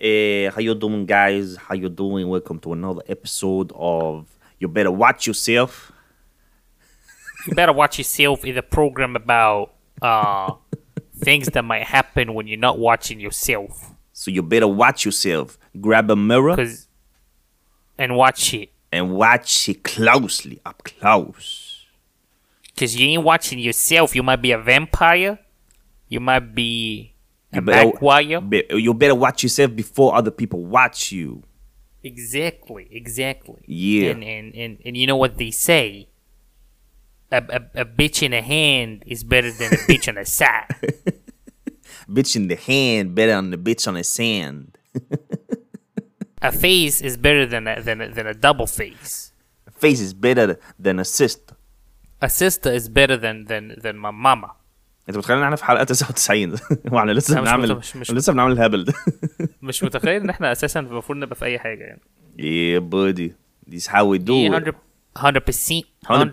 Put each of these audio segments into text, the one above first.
Hey, how you doing, guys? How you doing? Welcome to another episode of You Better Watch Yourself. You better watch yourself is a program about uh things that might happen when you're not watching yourself. So you better watch yourself. Grab a mirror Cause and watch it. and watch it closely, up close. Cause you ain't watching yourself. You might be a vampire. You might be a You better, Maguire. be- you better watch yourself before other people watch you. Exactly, exactly. Yeah. And and, and, and you know what they say? A, a, a bitch in a hand is better than a bitch on a side. Bitch in the hand, better than the bitch on the sand. A face is better than a, than a, than a double face. Face is better than a sister. A sister is better than than than my mama. انت متخيل ان احنا في حلقه 99 واحنا لسه لا، مش بنعمل مت- مش- مش- لسه بنعمل الهبل ده مش متخيل ان احنا اساسا المفروض نبقى في اي حاجه يعني Yeah, buddy. This is how we do it. 100 100%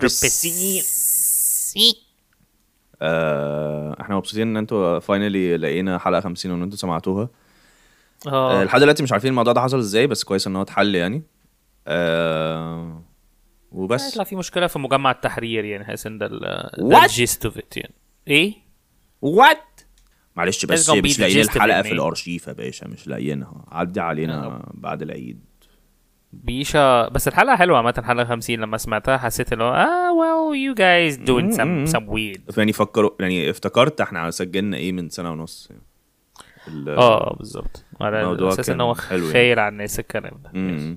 100% آه، احنا مبسوطين ان انتوا فاينلي لقينا حلقه 50 وان انتوا سمعتوها آه، اه لحد دلوقتي مش عارفين الموضوع ده حصل ازاي بس كويس ان هو اتحل يعني آه، وبس هيطلع في مشكله في مجمع التحرير يعني حاسس ان ده What? الجيست اوف ات يعني ايه وات معلش بس gonna be مش the لاقيين gist of الحلقه it, في man. الارشيف يا باشا مش لاقيينها عدي علينا بعد العيد بيشا بس الحلقه حلوه عامه الحلقه 50 لما سمعتها حسيت اللي هو اه well you guys doing some some weird يعني فكروا يعني افتكرت احنا سجلنا ايه من سنه ونص ال- اه بالظبط على الموضوع اساس ان كان هو حلو يعني. خايل على الناس الكلام ده مم.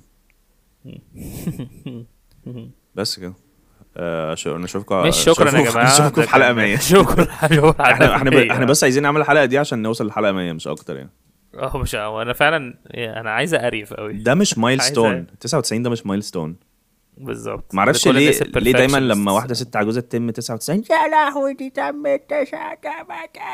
بس كده آه شو نشوفكم مش شكرا يا جماعه نشوفكم ده في حلقه كان- 100 شكرا شكرا احنا احنا ب... احنا بس عايزين نعمل الحلقه دي عشان نوصل للحلقه 100 مش اكتر يعني اه مش انا فعلا انا عايز اقريف قوي ده مش مايل عايز ستون 99 ده مش مايل ستون بالظبط معرفش لكل ليه الناس ليه دايما الperfectionists. لما واحده ست عجوزه تتم 99 يا لهوي دي تمت 99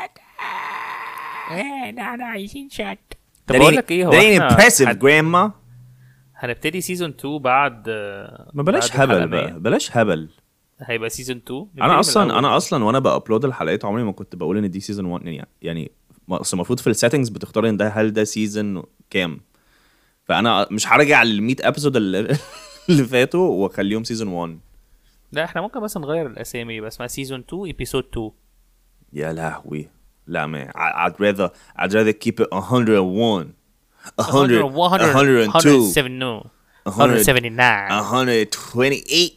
ايه احنا عايزين شات ده طب اقول لك ايه هو ده ain't احنا impressive هن- grandma هنبتدي سيزون 2 بعد ما بلاش بعد الحلقة هبل بقى 100. بلاش هبل هيبقى سيزون 2 نبتدي انا من اصلا الأول. انا اصلا وانا بابلود الحلقات عمري ما كنت بقول ان دي سيزون 1 يعني يعني ما- اصل المفروض في السيتنجز بتختار ان ده هل ده سيزون كام فانا مش هرجع لل 100 ابيسود اللي اللي فاتوا واخليهم سيزون 1 لا احنا ممكن بس نغير الاسامي يبقى اسمها سيزون 2 ايبيسود 2 يا لهوي لا man I, I'd rather I'd rather keep it 101 100 102 107 no 179 128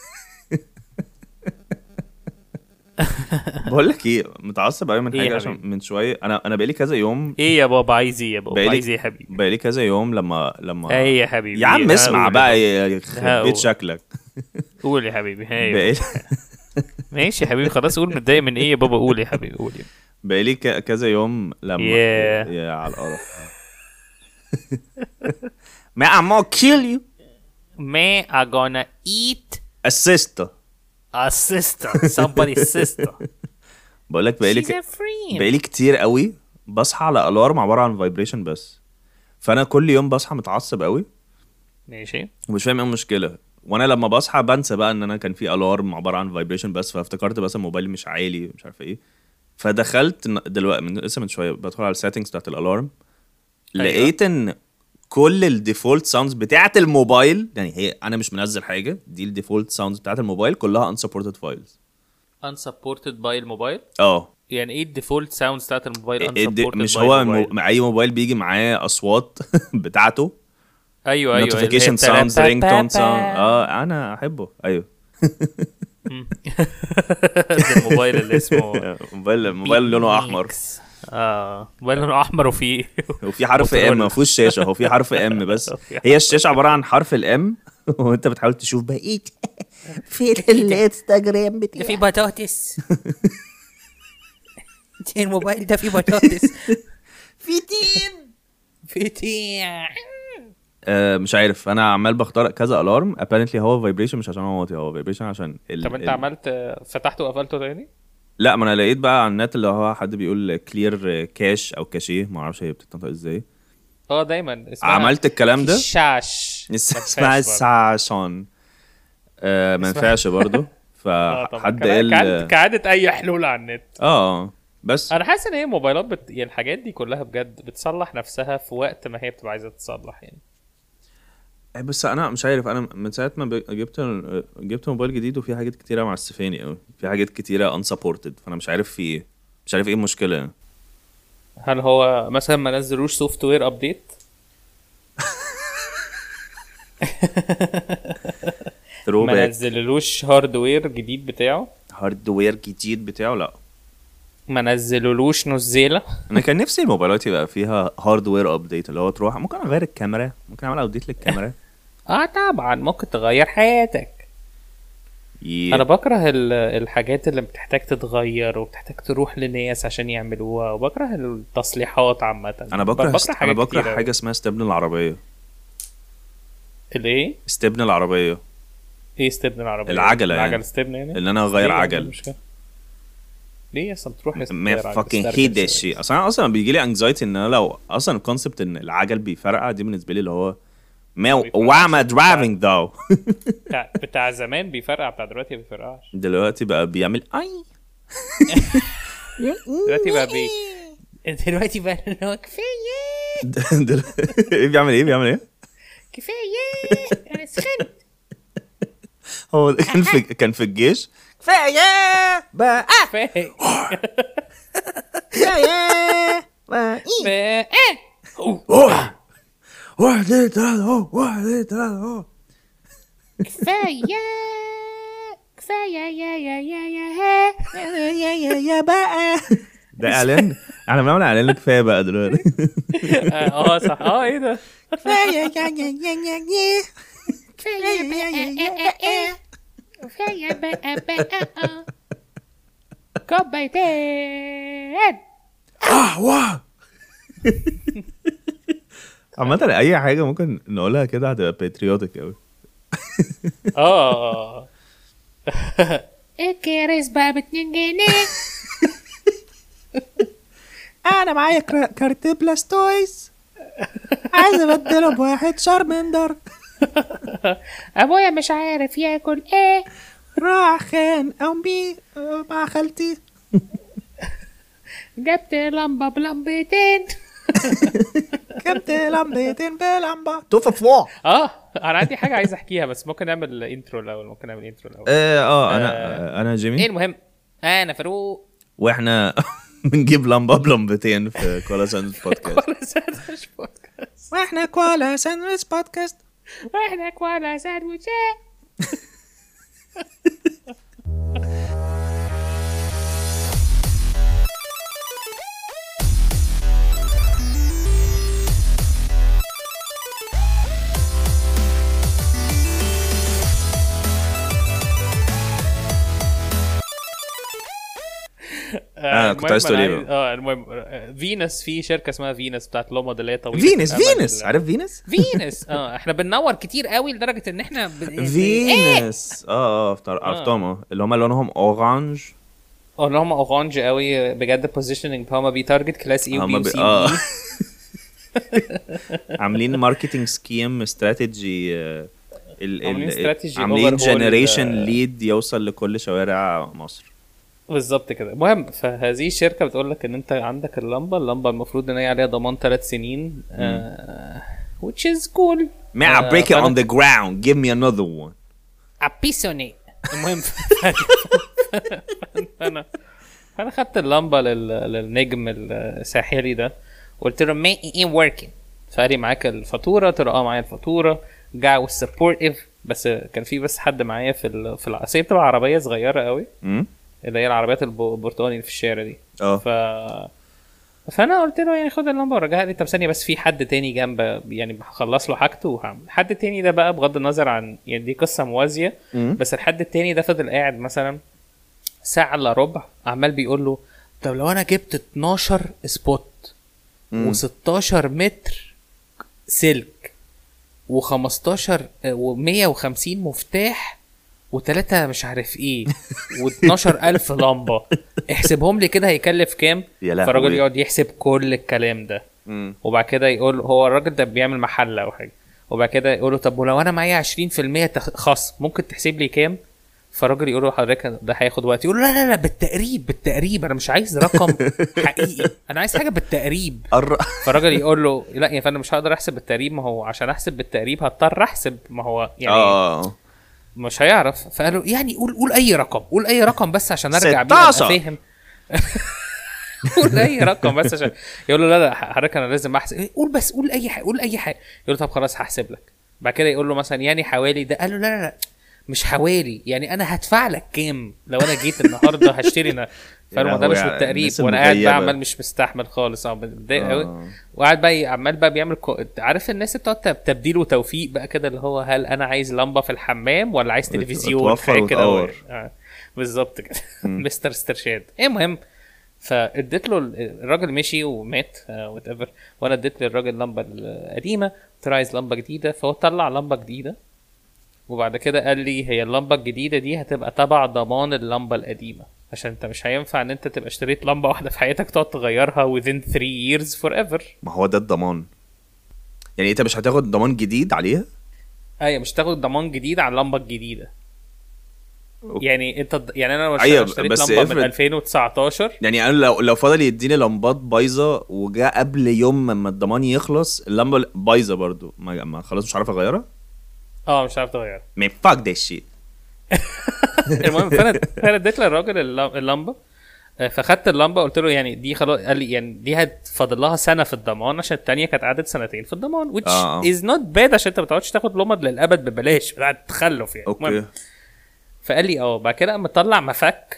بقول لك ايه متعصب قوي من إيه يا حاجه عشان حبيبي؟ من شويه انا انا بقالي كذا يوم ايه يا بابا عايز ايه يا بابا بقالي عايز ايه يا حبيبي بقالي كذا يوم لما لما ايه يا حبيبي يا عم ها اسمع قول بقى يا يا ها يخرب بيت قول. شكلك بابا. قول يا حبيبي ها بقالي ماشي يا حبيبي خلاص قول متضايق من ايه يا بابا قول يا حبيبي قول يا بقالي ك- كذا يوم لما Yeah. يا على القرف ما I'm gonna kill you Man are gonna eat a sister a sister somebody's sister بقول لك بقالي she's ك... a friend بقالي كتير قوي بصحى على الارم عباره عن فايبريشن بس فانا كل يوم بصحى متعصب قوي ماشي ومش فاهم ايه المشكله وانا لما بصحى بنسى بقى ان انا كان في الارم عباره عن فايبريشن بس فافتكرت بس الموبايل مش عالي مش عارف ايه فدخلت ن- دلوقتي من لسه من شويه بدخل على السيتنجز بتاعت الالارم أيوة. لقيت ان كل الديفولت ساوندز بتاعت الموبايل يعني هي انا مش منزل حاجه دي الديفولت ساوندز بتاعت الموبايل كلها unsupported فايلز unsupported by الموبايل اه يعني ايه الديفولت ساوندز بتاعت الموبايل الد- unsupported مش by هو الموبايل؟ مو... اي موبايل بيجي معاه اصوات بتاعته ايوه ايوه نوتيفيكيشن ساوندز رينج تون ساوند اه انا احبه ايوه ده الموبايل اللي اسمه موبايل موبايل لونه احمر بيكس. اه موبايل لونه احمر وفيه وفي حرف ام ما فيهوش شاشه هو في حرف ام بس هي الشاشه عباره عن حرف الام وانت بتحاول تشوف بقى ايه فين الانستجرام ده في بتاعي بطاطس الموبايل ده فيه بطاطس في تين في تيع آه مش عارف انا عمال بختار كذا الارم ابارنتلي هو فايبريشن مش عشان هو واطي هو فايبريشن عشان ال... طب انت ال- عملت فتحته وقفلته تاني؟ لا ما انا لقيت بقى على النت اللي هو حد بيقول كلير كاش او كاشيه ما اعرفش هي بتتنطق ازاي اه دايما اسمها عملت الكلام ده شاش اسمها ساشون آه ما اسمها- ينفعش برضه آه، طبعاً. فحد كع- قال كعادة كعادة اي حلول على النت اه بس انا حاسس ان هي موبايلات بت... يعني الحاجات دي كلها بجد بتصلح نفسها في وقت ما هي بتبقى عايزه تتصلح يعني آه، بس انا مش عارف انا من ساعه ما ب- جبت جبت موبايل جديد وفي حاجات كتيره معسفاني قوي في حاجات كتيره unsupported فانا مش عارف في ايه مش عارف ايه المشكله يعني. هل هو مثلا ما نزلوش سوفت وير ابديت ما throwback نزلوش هاردوير جديد بتاعه هاردوير جديد بتاعه لا ما نزلولوش نزيله انا كان نفسي الموبايلات يبقى فيها هاردوير ابديت اللي هو تروح ممكن اغير الكاميرا ممكن اعمل ابديت للكاميرا اه طبعا ممكن تغير حياتك ي- انا بكره ال- الحاجات اللي بتحتاج تتغير وبتحتاج تروح لناس عشان يعملوها وبكره التصليحات عامه انا بكره انا حاجات بكره كتيرة حاجه اسمها استبن العربيه الايه استبن العربيه ايه استبن العربيه العجلة يعني. العجله استبن يعني ان انا اغير ليه يعني عجل المشكلة؟ ليه اصلا تروح ما fucking hate that shit اصلا انا اصلا بيجي لي انكزايتي ان انا لو اصلا الكونسبت ان العجل بيفرقع دي بالنسبه لي اللي هو ما بيفرقع. why am I driving though بتاع, بتاع زمان بيفرقع بتاع دلوقتي ما بيفرقعش دلوقتي بقى بيعمل اي دلوقتي بقى بي دلوقتي بقى اللي هو كفايه دل- ايه بيعمل ايه بيعمل ايه كفايه انا سخنت هو ده كان في كان في الجيش كفاية بقى كفايه كفاية بقى إيه؟ بقى واحد اتنين تلاته اهو واحد اتنين تلاته اهو كفايه كفايه يا يا يا يا يا يا يا يا بقى ده اعلان احنا بنعمل اعلان كفايه بقى دلوقتي اه صح اه ايه ده كفاية يا يا يا يا يا كفاية يا يا يا يا كفايه بقى بقى كوبايتين اه واو عامة أي حاجة ممكن نقولها كده هتبقى باتريوتك أوي اه الكريس بقى باتنين جنيه انا معايا كر- كارت بلاستويز عايز ابدله بواحد شارمندر ابويا مش عارف ياكل ايه راح خان امي آه، مع خالتي جبت لمبة بلمبتين جبت لمبتين بلمبه توفى فوا اه انا عندي حاجه عايز احكيها بس ممكن نعمل انترو الاول ممكن نعمل انترو الاول اه اه أنا أنا ايه جيمي المهم انا فاروق وإحنا بنجيب لمبة بلمبتين في كولا ساندويتش بودكاست ولا ساندويتش بودكاست واحنا كوالا ساندويتش بودكاست واحنا كوالا ساندويتشات آه، كنت عايز تقول إيه المهم أنا اه المهم آه، فينس في شركه اسمها فينس بتاعت لومد اللي هي طويله فينس الأمد فينس ال- عارف فينس؟ فينس اه احنا بننور كتير قوي لدرجه ان احنا ب... فينس اه اه افتر- عرفتهم اه اللي هم لونهم اورانج اه اللي هم اورانج قوي بجد بوزيشننج هم بيتارجت كلاس اي وبي هم بي... وسي اه ودي. عاملين ماركتنج سكيم استراتيجي ال عاملين ال strategy عاملين overhaul جنريشن ال- ليد يوصل لكل شوارع مصر بالظبط كده المهم فهذه الشركه بتقول لك ان انت عندك اللمبه اللمبه المفروض ان هي عليها ضمان ثلاث سنين آه which is cool May I آه، break it فأنا- on the ground give me another one ابيسوني المهم انا انا خدت اللمبه لل... للنجم الساحلي ده قلت له ما ايه وركينج فقال لي معاك الفاتوره قلت له اه معايا الفاتوره جا والسبورتيف بس كان في بس حد معايا في ال... في الع... أصل هي بتبقى عربيه صغيره قوي مم؟ اللي هي العربيات الب- البرتقاني اللي في الشارع دي اه ف فانا قلت له يعني خد اللمبه ورجعها لي طب ثانيه بس في حد تاني جنب يعني هخلص له حاجته وهعمل الحد التاني ده بقى بغض النظر عن يعني دي قصه موازيه مم. بس الحد التاني ده فضل قاعد مثلا ساعه الا ربع عمال بيقول له طب لو انا جبت 12 سبوت و16 متر سلك و15 و150 مفتاح وتلاتة مش عارف ايه و12 ألف لمبة احسبهم لي كده هيكلف كام يا لهوي. فالراجل يقعد يحسب كل الكلام ده مم. وبعد كده يقول هو الراجل ده بيعمل محل او حاجه وبعد كده يقول له طب ولو انا معايا 20% تخ- خصم ممكن تحسب لي كام فالراجل يقول له حضرتك ده هياخد وقت يقول له لا لا لا بالتقريب بالتقريب انا مش عايز رقم حقيقي انا عايز حاجه بالتقريب قر- فالراجل يقول له لا يا فندم مش هقدر احسب بالتقريب ما هو عشان احسب بالتقريب هضطر احسب ما هو يعني اه مش هيعرف فقال له يعني قول قول اي رقم قول اي رقم بس عشان ارجع بيه ابقى 16. فاهم قول اي رقم بس عشان يقول له لا لا حضرتك انا لازم احسب إيه، قول بس قول اي حاجه قول اي حاجه يقول له طب خلاص هحسب لك بعد كده يقول له مثلا يعني حوالي ده قال له لا لا لا مش حوالي يعني انا هدفع لك كام لو انا جيت النهارده هشتري انا فقال له ما ده لهوي مش على بالتقريب الناس وانا قاعد المغيبة. بقى عمال مش مستحمل خالص اه متضايق قوي آه. وقاعد بقى ي- عمال بقى بيعمل كو... عارف الناس بتقعد تب- تبديل وتوفيق بقى كده اللي هو هل انا عايز لمبه في الحمام ولا عايز وت- تلفزيون وتوفر حاجه كده وتقور. آه. بالظبط كده مستر استرشاد المهم فاديت له ال- الراجل مشي ومات وات ايفر وانا اديت للراجل اللمبه القديمه قلت له عايز لمبه جديده فهو طلع لمبه جديده وبعد كده قال لي هي اللمبه الجديده دي هتبقى تبع ضمان اللمبه القديمه عشان انت مش هينفع ان انت تبقى اشتريت لمبه واحده في حياتك تقعد تغيرها within 3 years forever ما هو ده الضمان يعني انت مش هتاخد ضمان جديد عليها ايوه مش تاخد ضمان جديد على اللمبه الجديده يعني انت يعني انا لو أيوة، اشتريت بس لمبه من افرض- 2019 يعني انا لو لو فضل يديني لمبات بايظه وجاء قبل يوم ما الضمان يخلص اللمبه بايظه برضو ما, ما خلاص مش عارف اغيرها اه مش عارف تغيرها man fuck that shit المهم فانا فانا اديت للراجل اللم- اللمبه آه، فخدت اللمبه قلت له يعني دي خلاص قال لي يعني دي هتفضل لها سنه في الضمان عشان الثانيه كانت قعدت سنتين في الضمان which آه، آه. is not bad عشان انت ما تقعدش تاخد لمض للابد ببلاش بتاعت تخلف يعني المهم، اوكي فقال لي اه بعد كده قام مطلع مفك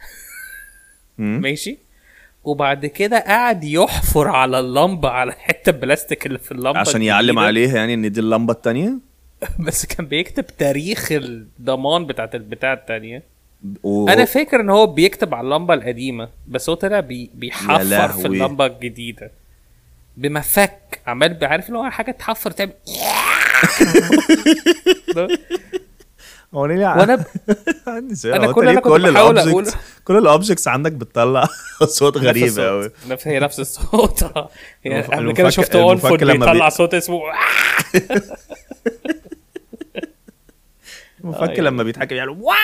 مم. ماشي وبعد كده قعد يحفر على اللمبه على حته بلاستيك اللي في اللمبه عشان يعلم الجديدة. عليها يعني ان دي اللمبه التانية بس كان بيكتب تاريخ الضمان بتاعت البتاع التانية و... انا فاكر ان هو بيكتب على اللمبه القديمه بس هو طلع بي يا بيحفر في لهوي. اللمبه الجديده بمفك عمال بعرف اللي هو حاجه تحفر تعمل هو ليه وانا ب... أنا كل اللي كنت بحاول الأوبجكتس كل الاوبجكتس عندك بتطلع صوت غريب نفس الصوت. قوي نفس هي نفس الصوت آه. يعني المف- قبل كده المفك- شفت اون المفك فود لما بيطلع بي- صوت اسمه مفكر لما بيتحكم يعني واه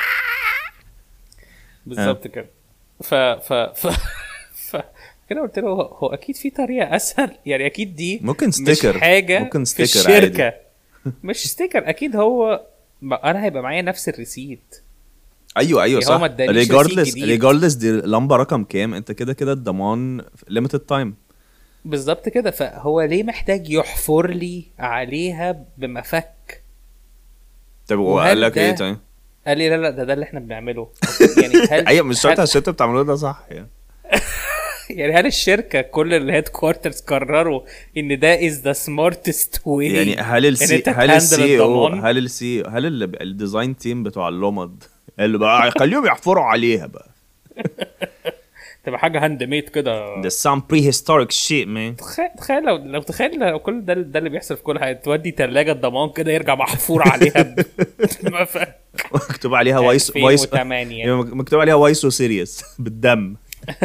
بالظبط كده ف ف ف ف كده قلت له هو- هو اكيد في طريقه اسهل يعني اكيد دي ممكن مش ستيكر. حاجه ممكن في ستيكر الشركه مش ستيكر اكيد هو ما انا هيبقى معايا نفس الريسيت ايوه ايوه يعني هو صح ما ادانيش ريجاردلس ريسيت جديد. ريجاردلس دي لمبه رقم كام انت كده كده الضمان ليميتد تايم بالظبط كده فهو ليه محتاج يحفر لي عليها بمفك طب وهل وقال لك ده- ايه طيب قال لي لا لا ده ده اللي احنا بنعمله يعني هل ايوه مش شرط هل- عشان انتوا بتعملوه ده صح يعني يعني هل الشركه كل الهيد كوارترز قرروا ان ده از ذا سمارتست واي يعني هل السي انت هل تهندل السي او الضمان؟ هل السي هل ال- الديزاين تيم بتوع اللمض اللي بقى خليهم يحفروا عليها بقى تبقى حاجه هاند ميد كده ده some prehistoric shit man تخيل تخيل لو لو تخيل لو كل ده ده اللي بيحصل في كل حاجه تودي ثلاجه ضمان كده يرجع محفور عليها ب- بمفك. مكتوب عليها وايس وايس 2008 مكتوب عليها وايسو سيريس بالدم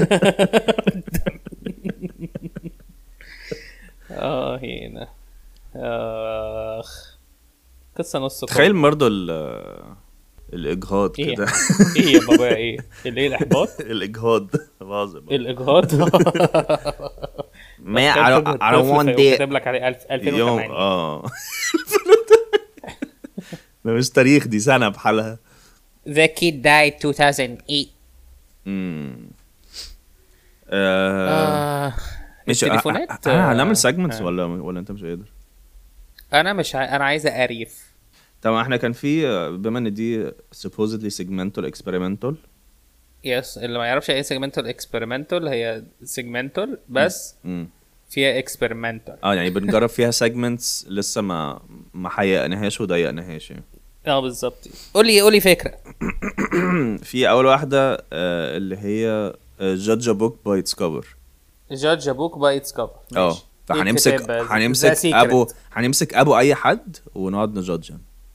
اه هنا اخ قصه نص كم. تخيل برضه ال- الاجهاض ايه كده ايه يا بابا ايه اللي ايه الاحباط الاجهاض بهزر بقى. الاجهاض ما I don't- I don't want that كاتب لك عليه 1000 يوم 2008 اه ده مش تاريخ دي سنة بحالها The kid died 2008. امم آه آه مش التليفونات آه، آه، آه، هنعمل سيجمنتس آه. ولا ولا انت مش قادر انا مش ع... انا عايز اقريف طبعا احنا كان في آه، بما ان دي supposedly segmental experimental يس اللي ما يعرفش ايه سيجمنتال اكسبيرمنتال هي سيجمنتال بس امم فيها اكسبيرمنتال اه يعني بنجرب فيها segments لسه ما ما حققناهاش وضيقناهاش يعني اه بالظبط قولي قولي فكره في اول واحده آه، اللي هي جادج بوك باي اتس كفر جادج ابوك باي اتس كفر اه فهنمسك هنمسك ابو هنمسك ابو اي حد ونقعد نجادج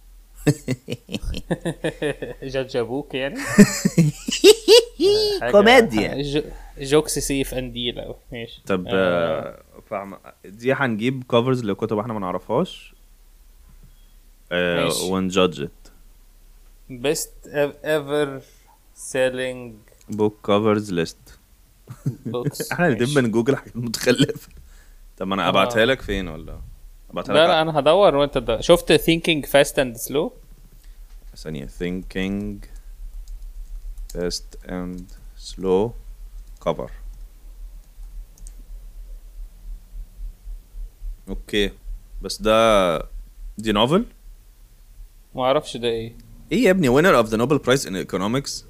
جادج ابوك يعني حاجة- كوميديا. ج- جوكس سيف انديل أوي. ماشي طب آه. آه، فاهم دي هنجيب كفرز لكتب احنا ما نعرفهاش آه، ماشي. ونجادج ات best ev- ever selling بوك كفرز ليست books احنا الاتنين ماشي. بنجوجل حاجات متخلفه طب ما انا ابعتها لك فين ولا ابعتها لا لك لا انا هدور وانت ده. شفت thinking fast and slow ثانية thinking fast and slow cover اوكي بس ده دي نوفل ما اعرفش ده ايه ايه يا ابني winner of the Nobel Prize in Economics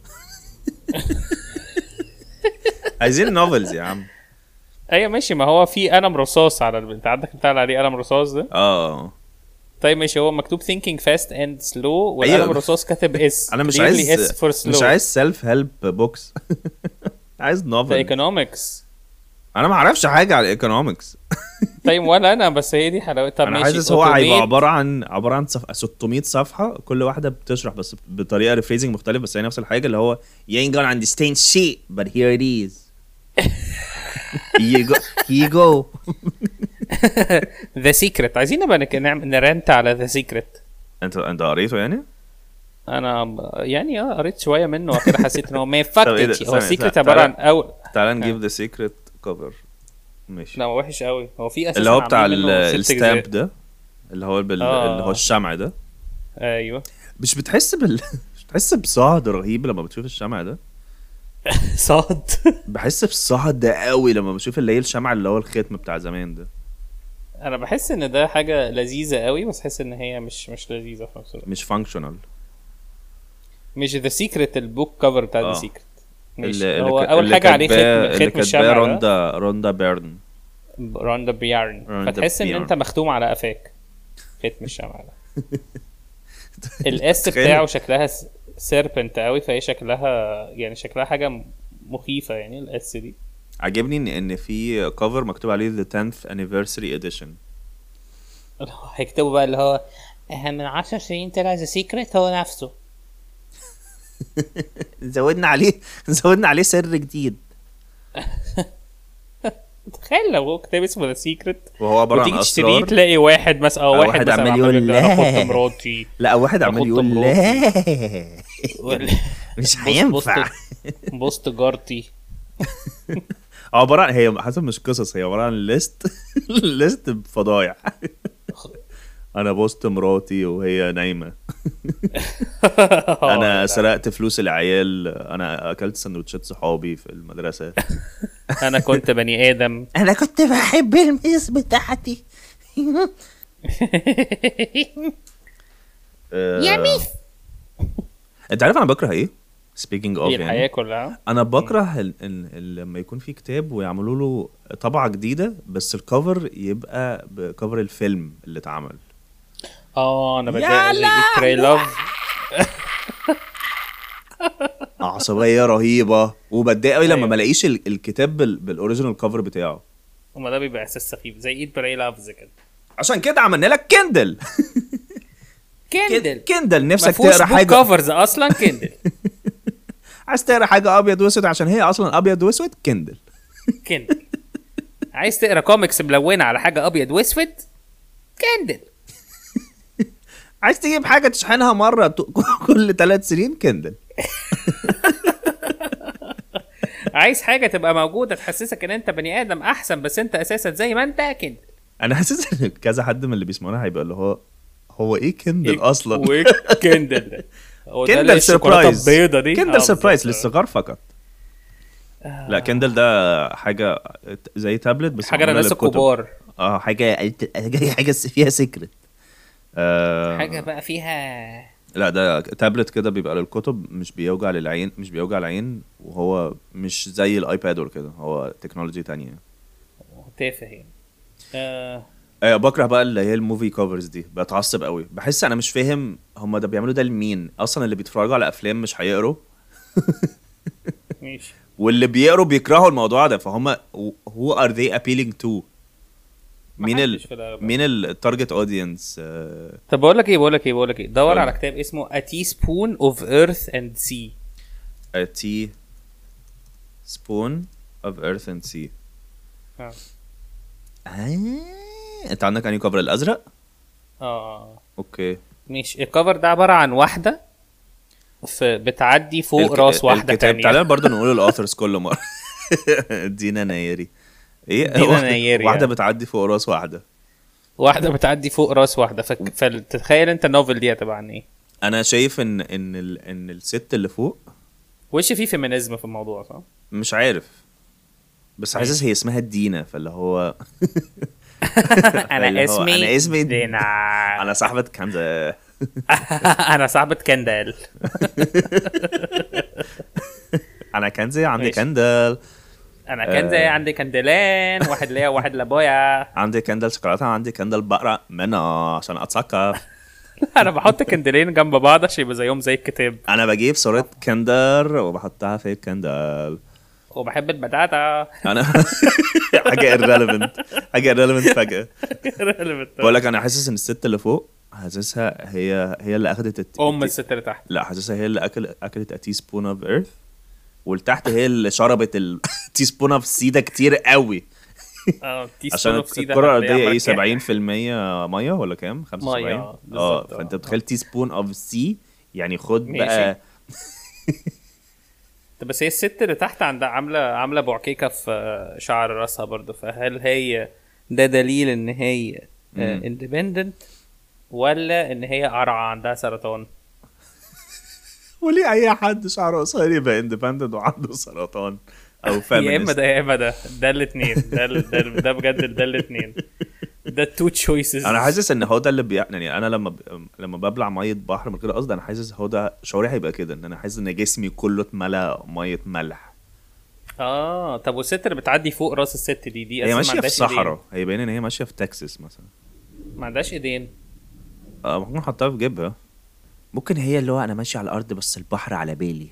عايزين نوفلز يا عم ايوه ماشي ما هو في قلم رصاص على الب- انت عندك بتاع اللي عليه قلم رصاص ده اه طيب ماشي هو مكتوب thinking fast and slow والقلم أيوة. الرصاص كاتب اس انا مش Clearly عايز S for slow مش عايز سيلف هيلب بوكس عايز ده نوفل ايكونومكس انا ما اعرفش حاجه على الايكونومكس طيب ولا انا بس هي دي حلاوتها طب انا ماشي حاسس هو هيبقى automate. عباره عن عباره عن صف... 600 صفحه كل واحده بتشرح بس بطريقه ريفريزنج مختلف بس هي نفس الحاجه اللي هو you ain't gonna understand shit but here it is here you go here you go ذا سيكريت عايزين نبقى نك- نعمل نرنت على ذا سيكريت انت انت قريته يعني؟ انا ب- يعني اه قريت شويه منه وكده حسيت ان هو ما فاك طب إيه ده؟ هو ثانية، السيكريت ثانية. عباره عن او تعال نجيب ذا سيكريت كفر ماشي لا وحش قوي هو في اساسا اللي هو بتاع عاملين منه ست الستامب أجزاء. ده اللي هو بال... آه. اللي هو الشمع ده ايوه مش بتحس بال مش بتحس بصهد رهيب لما بتشوف الشمع ده صاد بحس بصهد ده قوي لما بشوف اللي هي الشمع اللي هو الختم بتاع زمان ده انا بحس ان ده حاجه لذيذه قوي بس حاسس ان هي مش مش لذيذه في نفس الوقت مش فانكشنال مش ذا سيكريت البوك كفر بتاع ذا آه. سيكريت اللي مش اللي هو ك- اول اللي حاجه عليه كاتباه- ختم اللي ختم كاتباه الشمع ده روندا روندا بيرن روندا بيارن روندا فتحس ان بيارن. انت مختوم على قفاك ختم الشمع ده الاس تخيل. بتاعه شكلها سيربنت قوي فهي شكلها يعني شكلها حاجه م- مخيفه يعني الاس دي عجبني ان ان في كفر مكتوب عليه the 10th anniversary edition هيكتبوا بقى اللي هو من عشر سنين طلع ذا سيكريت هو نفسه زودنا عليه زودنا عليه سر جديد تخيل لو هو كتاب اسمه ذا سيكريت وهو عباره عن وتيجي تشتريه اسرار تلاقي واحد مثلا او أو واحد, واحد مثلا عمال يقول يقول انا لا. خدت مراتي لا واحد عمال أخد يقول مراتي. لا مش هينفع بوست جارتي عباره عن هي حسب مش قصص هي عباره عن ليست ليست بفضايح انا بوست مراتي وهي نايمه انا سرقت فلوس العيال انا اكلت سندوتشات صحابي في المدرسه انا كنت بني ادم انا كنت بحب الميس بتاعتي يا ميس انت عارف انا بكره ايه سبيكينج اوف هي الحياه يعني كلها انا بكره ال- ال- ال- لما يكون في كتاب ويعملوا له طبعه جديده بس الكفر يبقى بكفر الفيلم اللي اتعمل اه انا بتضايق زي ايت براي لاف عصبيه رهيبه وبتضايق قوي لما أيوة. ما الاقيش ال- الكتاب بال- بالاوريجينال كفر بتاعه وما ده بيبقى احساس سخيف زي ايت براي لاف كده عشان كده عملنا لك كندل كندل كندل ما نفسك فيهوش تقرا بوك حاجه كفرز اصلا كندل عايز تقرا حاجه ابيض واسود عشان هي اصلا ابيض واسود كندل كندل عايز تقرا كوميكس ملونه على حاجه ابيض واسود كندل عايز تجيب حاجه تشحنها مره ت- كل ثلاث سنين كندل عايز حاجه تبقى موجوده تحسسك ان انت بني ادم احسن بس انت اساسا زي ما انت كندل انا حاسس ان كذا حد من اللي بيسمعونا هيبقى اللي هو هو ايه كندل اصلا وايه كندل ده هو ده اللي كندل الشوكولاتة سربرايز البيضة دي آه، كندل سربرايز بالظبط. للصغار فقط لا كندل ده حاجه زي تابلت بس حاجه معمولة للناس للكتب. الكبار اه حاجه حاجه حاجه فيها سيكرت آه حاجة بقى فيها لا ده تابلت كده بيبقى للكتب مش بيوجع للعين مش بيوجع العين وهو مش زي الايباد ولا كده هو تكنولوجي تانية تافه يعني آه آه بكره بقى اللي هي الموفي كفرز دي بتعصب قوي بحس انا مش فاهم هم ده بيعملوا ده لمين اصلا اللي بيتفرجوا على افلام مش هيقروا ماشي واللي بيقروا بيكرهوا الموضوع ده فهم who are they appealing to مين ال محدش في الأغلب. مين التارجت اودينس طب بقول لك ايه بقول لك ايه بقول لك ايه دور قول. على كتاب اسمه A Teaspoon of Earth and Sea a tea spoon of earth and sea اه آه. انت عندك انهي كفر الازرق اه اوكي ماشي الكفر ده عباره عن واحده في بتعدي فوق الك- راس واحده الكتاب تانية تعالى برضه نقول الاوثرز كل مره دينا نايري ايه دينا واحدة- نايري، واحده آه. بتعدي فوق راس واحده واحده بتعدي فوق راس واحده ف... فتتخيل انت النوفل دي هتبقى عن ايه انا شايف ان ان ال... ان الست اللي فوق وش في فيمينيزم في الموضوع صح؟ مش عارف بس حاسس هي اسمها دينا فاللي هو اللي انا هو اسمي أنا اسمي دينا انا صاحبة كندا انا صاحبة كندال انا كنزي عندي ماشي. كندل انا كنزة آه. عندي كندلين واحد ليا وواحد لابويا عندي كندل شوكولاته عندي كندل بقرا منها عشان اتثقف انا بحط كندلين جنب بعض عشان يبقى زيهم زي الكتاب انا بجيب صورة كندر وبحطها في الكندل وبحب البتاتا انا حاجه irrelevant حاجه irrelevant فجاه بقول لك انا حاسس ان الست اللي فوق حاسسها هي هي اللي اخدت الت... ام الست اللي تحت لا حاسسها هي اللي اكل اكلت تي سبون اوف ايرث والتحت هي اللي شربت التي سبون اوف سي ده كتير قوي اه تي عشان سبون of سيدا الكره هتلاقيها الارضيه ايه عملت 70% ميه ولا كام 75 مية، اه بالظبط، فانت آه. بتخيل تي سبون اوف سي يعني خد ماشي. بقى طب بس هي الست اللي تحت عندها عامله عامله بوعكيكه في شعر راسها برضو فهل هي ده دليل ان هي مم. اندبندنت ولا ان هي قرعه عندها سرطان وليه اي حد شعره قصير يبقى اندبندنت وعنده سرطان او يا اما فيمينست ده يا اما ده ده الاثنين ده ال- ده, ال- ده بجد ده الاثنين ده التو تشويسز انا حاسس ان هو ده اللي بي... يعني انا لما ب... لما ببلع ميه بحر من غير قصد انا حاسس هو ده شعوري هيبقى كده ان انا حاسس ان جسمي كله اتملى ميه ملح اه طب والست اللي بتعدي فوق راس الست دي دي هي أساساً ما ماشيه في عندهاش إيدين. صحراء هي باين ان هي ماشيه في تكساس مثلا ما عندهاش ايدين اه ممكن احطها في جيبها ممكن هي اللي هو انا ماشي على الارض بس البحر على بالي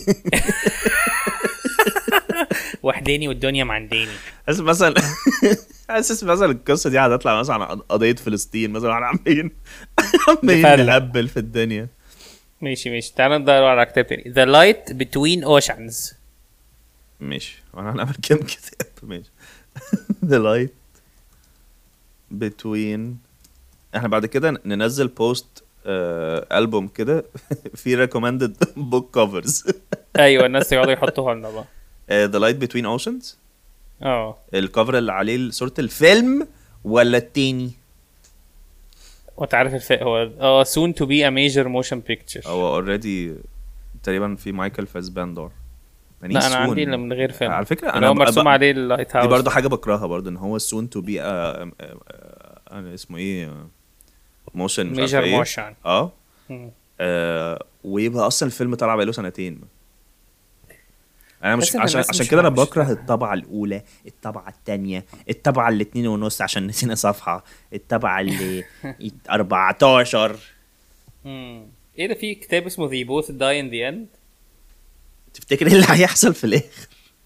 وحداني والدنيا معنداني حاسس مثلا حاسس مثلا القصه دي هتطلع مثلا عن قضيه فلسطين مثلا احنا عمالين عمالين نفرق. نهبل في الدنيا ماشي ماشي تعالى ندور على كتاب تاني The Light Between Oceans ماشي وانا هنعمل كام كتاب ماشي The light between احنا بعد كده ننزل بوست ألبوم كده في recommended book covers ايوه الناس يقعدوا يحطوها لنا بقى آه، The Light Between Oceans اه الكفر اللي عليه صورة الفيلم ولا التاني وانت عارف الف... هو اه soon to be a major motion picture هو اوريدي تقريبا في مايكل فاسباندر يعني لا انا soon. عندي اللي من غير فيلم على فكرة اللي انا هو مرسوم ب- عليه اللايت هاوس دي برضه حاجة بكرهها برضه ان هو soon to be a, a, a, a اسمه ايه موشن مش عارف ميجر ايه موشن اه آه، ويبقى اصلا الفيلم طلع بقاله سنتين انا مش بس إن عشان الناس عشان مش كده انا مش بكره فاهمة. الطبعه الاولى الطبعه الثانيه الطبعه اللي اتنين ونص عشان نسينا صفحه الطبعه اللي 14 مم. ايه ده في كتاب اسمه The Both Die in the End تفتكر ايه اللي هيحصل في الاخر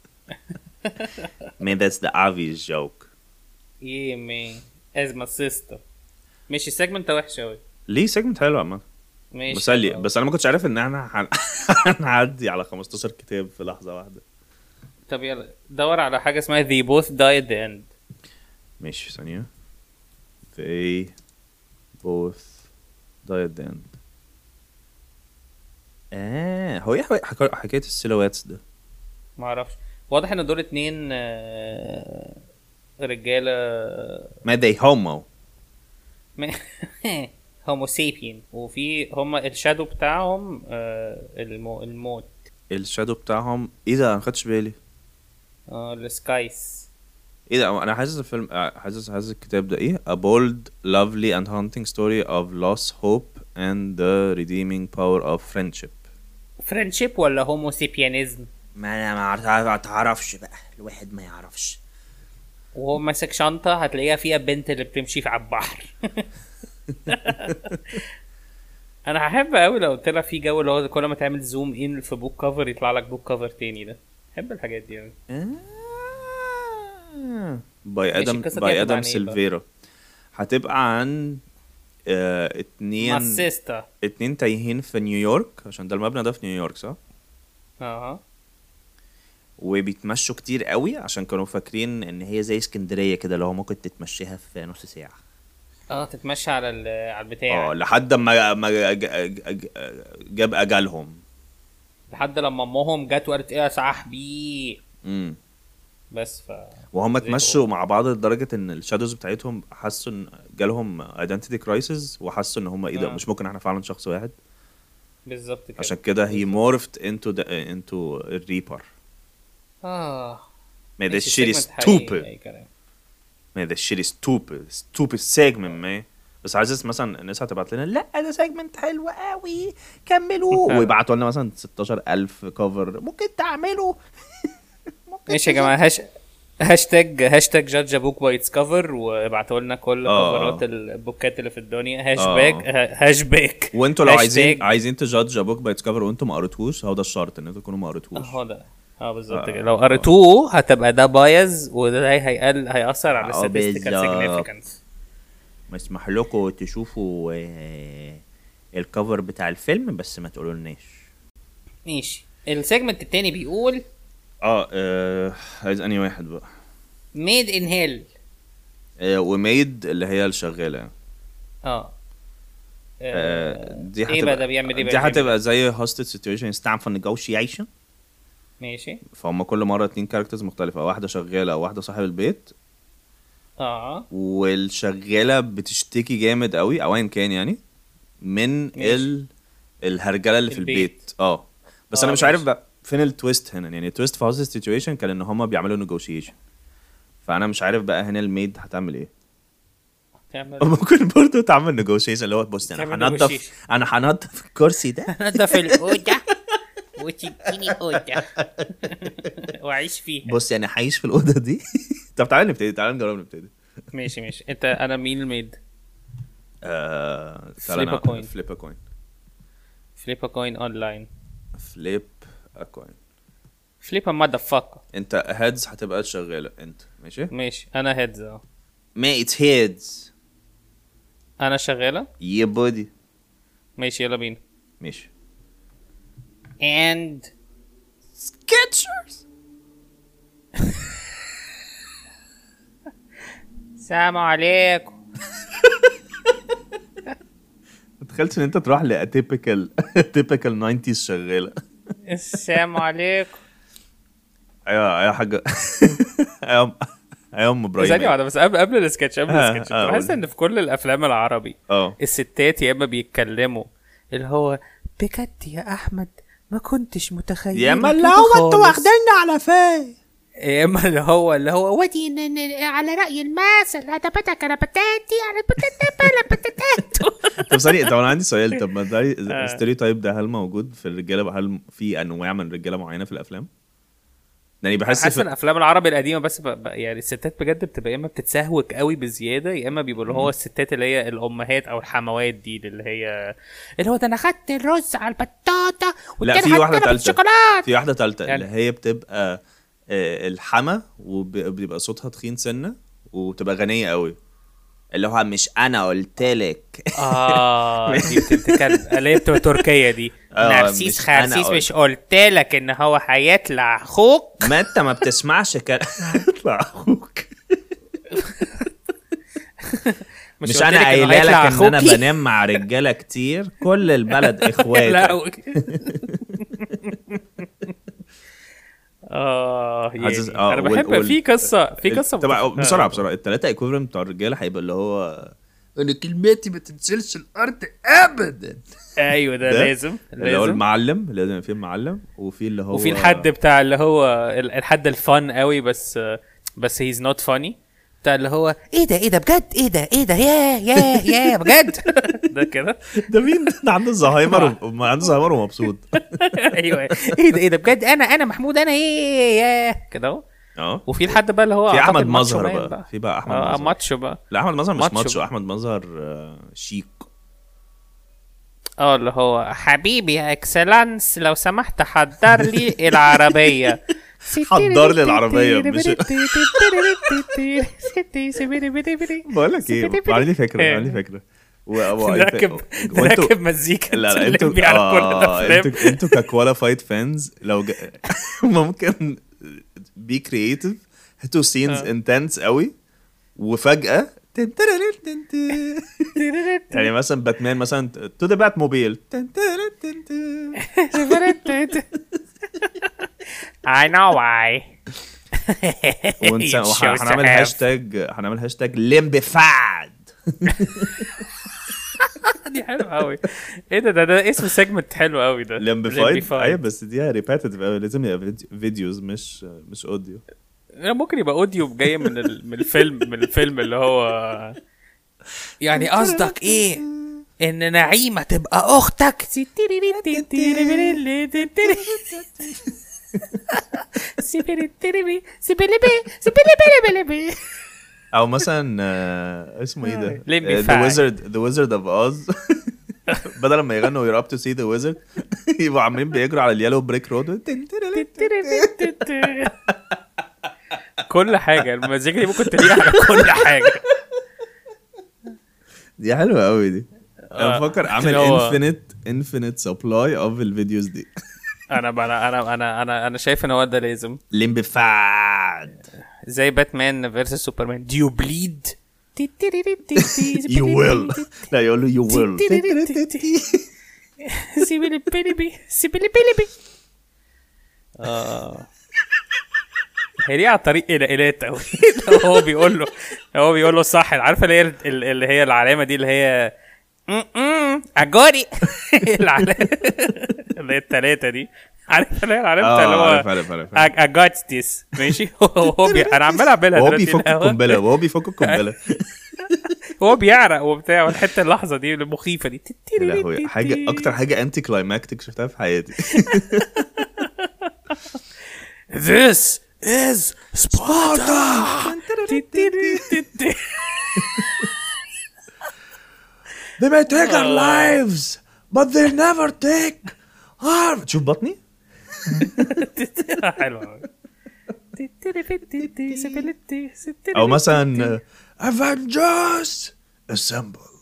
Man that's the obvious joke ايه مي از ما سيستر ماشي السيجمنت ده وحش قوي ليه سيجمنت حلو عامة ماشي مسلي خلاص. بس انا ما كنتش عارف ان احنا هن- هنعدي على 15 كتاب في لحظه واحده طب يلا دور على حاجه اسمها The Both Die at the End ماشي ثانية they both die at the end اه هو ايه حكا- حكا- حكاية السيلواتس ده ما اعرفش واضح ان دول اتنين آه، رجاله ما they homo هومو سيبين وفي هم الشادو بتاعهم آه، المو الموت الشادو بتاعهم ايه ده انا ما خدتش بالي اه السكايس ايه ده انا حاسس الفيلم آه، حاسس حاسس الكتاب ده ايه a bold lovely and haunting story of lost hope and the redeeming power of friendship فريندشيب ولا هومو سيبيانيزم ما انا ما عارف- ما تعرفش بقى الواحد ما يعرفش وهو ماسك شنطه هتلاقيها فيها بنت اللي بتمشي في على البحر انا هحب قوي لو طلع في جو اللي هو كل ما تعمل زوم ان في بوك كفر يطلع لك بوك كفر تاني ده بحب الحاجات دي قوي باي ادم القصة دي باي هتبقى ادم عن إيه بقى؟ سيلفيرا هتبقى عن آه اتنين ماسيستا اتنين تايهين في نيويورك عشان ده المبنى ده في نيويورك صح؟ اه وبيتمشوا كتير قوي عشان كانوا فاكرين ان هي زي اسكندريه كده اللي هو ممكن تتمشيها في نص ساعه اه تتمشى على ال- على البتاع اه لحد ما ما ج- ج- ج- جاب اجالهم لحد لما امهم جت وقالت ايه يا صاحبي امم بس ف وهم زي اتمشوا مع بعض لدرجه ان الشادوز بتاعتهم حسوا ان جالهم ايدنتيتي كرايسيس وحسوا ان هم ايه ده آه. مش ممكن احنا فعلا شخص واحد بالظبط كده عشان كده هي مورفت انتو انتو الريبر اه Man, this ماشي، shit is segment حقيقي، stupid. أي كلام. Man, this shit is stupid. Stupid segment, man. بس عايز مثلا الناس هتبعت لنا لا ده سيجمنت حلو قوي كملوا ويبعتوا لنا مثلا 16000 كفر ممكن تعملوا ماشي يا جماعه هاش هاشتاج هاشتاج جادج بوك بايتس كفر وابعتوا لنا كل آه. كفرات البوكات اللي في الدنيا هاشباك هاشباك وانتوا لو عايزين هاشتاج. عايزين تجادج بوك باي كفر وانتوا ما قريتوش هو ده الشرط ان انتوا تكونوا ما قريتوش اهو ده اه بالظبط آه. كده لو قريتوه هتبقى ده بايظ وده هيقل هيأثر على آه، statistical بالظبط. significance مسمح لكم تشوفوا آه، الكفر بتاع الفيلم بس ما تقولوا لناش ماشي السيجمنت التاني بيقول اه آه، عايز انهي واحد بقى ميد ان هيل آه، وميد اللي هي الشغاله اه آه، دي ايه بقى ده بيعمل ايه بقى دي بيعمل هتبقى زي هوستد سيتويشن ستام فور نيجوشيشن ماشي فهم كل مره اتنين كاركترز مختلفه واحده شغاله وواحده صاحب البيت اه والشغاله بتشتكي جامد قوي او ايا كان يعني من ماشي. ال الهرجله اللي في البيت. البيت اه بس آه، انا مش عارف ماشي. بقى فين التويست هنا يعني التويست في هوستد سيتويشن كان ان هم بيعملوا نيجوشيشن فانا مش عارف بقى هنا الميد هتعمل ايه تعمل ممكن برضه تعمل نيجوشيشن اللي هو بص انا تعمل هنضف negotiation. انا هنضف الكرسي ده نضف الأوضة وتديني أوضة واعيش فيها بص يعني هعيش في الاوضه دي طب تعالى نبتدي تعالى نجرب نبتدي ماشي ماشي انت انا مين الميد آه Flip a coin. فليب ا كوين فليب ا كوين اونلاين فليب ا كوين فليب ا ماذر فاك انت هيدز هتبقى شغاله انت ماشي ماشي انا هيدز اه ما اتس هيدز انا شغاله يا بودي ماشي يلا بينا ماشي and سكتشرز السلام عليكم ما تخيلش ان انت تروح لاتيبيكال تيبيكال 90s شغاله السلام عليكم ايوه ايوه حاجه ايوه ايوه ام ابراهيم ثانية واحدة بس قبل قبل السكتش قبل آه، السكتش آه، بحس قول. ان في كل الافلام العربي اه الستات يا اما بيتكلموا اللي هو بجد يا احمد ما كنتش متخيل يا اما اللي هو انتوا واخديننا على فين يا اما اللي هو اللي هو ودي ن- ن- على رأي المثل هذا بتك انا بتاتي على بتاتا بلا بتاتاتو طب ثانية طب انا عندي سؤال طب ما آه. ده الستيريوتايب ده هل موجود في الرجاله هل في انواع من الرجاله معينه في الافلام؟ يعني بحس حاسس ان في... الافلام العربي القديمه بس ب... ب... يعني الستات بجد بتبقى يا اما بتتسهوك قوي بزياده يا اما بيبقوا اللي هو الستات اللي هي الامهات او الحموات دي اللي هي اللي هو ده انا خدت الرز على البطاطا لا والتاني في واحده حطينا ثالثه بالشوكولاته في واحده ثالثه يعني- اللي هي بتبقى آه، الحما وبيبقى صوتها تخين سنه وبتبقى غنيه قوي اللي هو مش انا قلت لك اه دي بتتكلم اللي هي بتبقى تركيه دي آه، نرسيس مش أنا خرسيس قلت. مش قلت لك ان هو هيطلع اخوك ما انت ما بتسمعش كلام اطلع اخوك مش, قلت انا لك إنه قايله لك هيطلع ان انا أخوكي؟ بنام مع رجاله كتير كل البلد لا اخواتك اه يعني عزيز- آه، انا وال- بحب وال- في قصه في قصه طبعا بتف- بسرعه آه. بسرعه الثلاثه ايكوفرنت بتوع الرجاله هيبقى اللي هو انا كلماتي ما تنزلش الارض ابدا ايوه ده ده لازم اللي هو لازم المعلم لازم يبقى فيه المعلم وفي اللي هو وفي الحد بتاع اللي هو ال- الحد الفن قوي بس بس هيز نوت فاني بتاع اللي هو ايه ده ايه ده بجد ايه ده ايه ده يا يا يا بجد ده كده ده مين ده عنده زهايمر و- عنده زهايمر ومبسوط ايوه ايه ده ايه ده بجد انا انا محمود انا ايه يا كده اهو اه وفي الحد بقى اللي هو في أعتقد احمد ماتشو مظهر مان بقى في بقى احمد اه مظهر ماتشو بقى لا احمد مظهر مش ماتشو ماتشو بقى. احمد مظهر آه، شيك اه اللي هو حبيبي يا اكسلانس لو سمحت حضر لي العربيه حضر لي العربية، مش- بقول لك ايه عندي فكره إيه. عندي فكره و- و- راكب وانتوا راكب مزيكا لا لا تسلم انتوا بيه على كل آه الافلام انتوا انتوا ككواليفايد فانز لو ج... ممكن بي كرييتيف هاتوا سينز آه. انتنس قوي وفجاه تن تررر تن تن. يعني مثلا باتمان مثلا تو ذا بات موبيل تن تررر تن تن. I know why ونس- It وح- shows to هنعمل have. هاشتاج هنعمل هاشتاج لمبفاد دي حلوه قوي ايه ده ده ده اسم سيجمنت حلو قوي ده لمبفايد Limbified. ايوه بس دي ريباتيتيف قوي لازم يبقى فيديو- فيديوز مش مش اوديو ممكن يبقى اوديو جاي من ال... من الفيلم من الفيلم اللي هو يعني قصدك ايه ان نعيمه تبقى اختك او مثلا آه، اسمه ايه ده؟ Limbified. ذا ويزرد ذا ويزرد اوف اوز بدل ما يغنوا يور اب تو سي ذا ويزرد يبقوا عاملين بيجروا على اليلو بريك رود كل حاجه المزيكا دي ممكن تليق على كل حاجه دي حلوه قوي دي انا آه، بفكر اعمل اللي هو- انفينيت انفينيت سبلاي اوف الفيديوز دي انا انا انا انا انا انا شايف ان هو ده لازم لمبفاد زي باتمان فيرسس سوبرمان دو يو بليد يو ويل لا يقول له يو ويل سيبيلي بيلي سيبيلي بيلي اه هي دي على طريق الالات قوي هو بيقول له هو بيقول له صح عارفه اللي هي ال- اللي هي العلامه دي اللي هي اجوري العلامه اللي هي التلاته دي عارف اللي هي العلامه بتاع اللي اه عارف هو عارف عارف عارف. I got this ماشي هو بي... انا عمال اعملها وهو دلوقتي بيفك الهوا. القنبله وهو بيفك القنبله هو بيعرق وبتاع والحته اللحظه دي المخيفه دي يا لهوي حاجه اكتر حاجه انتي كلايماكتيك شفتها في حياتي This is Sparta. They may take our lives but they never take our تشوف بطني؟ حلو أوي. او مثلا Avengers assemble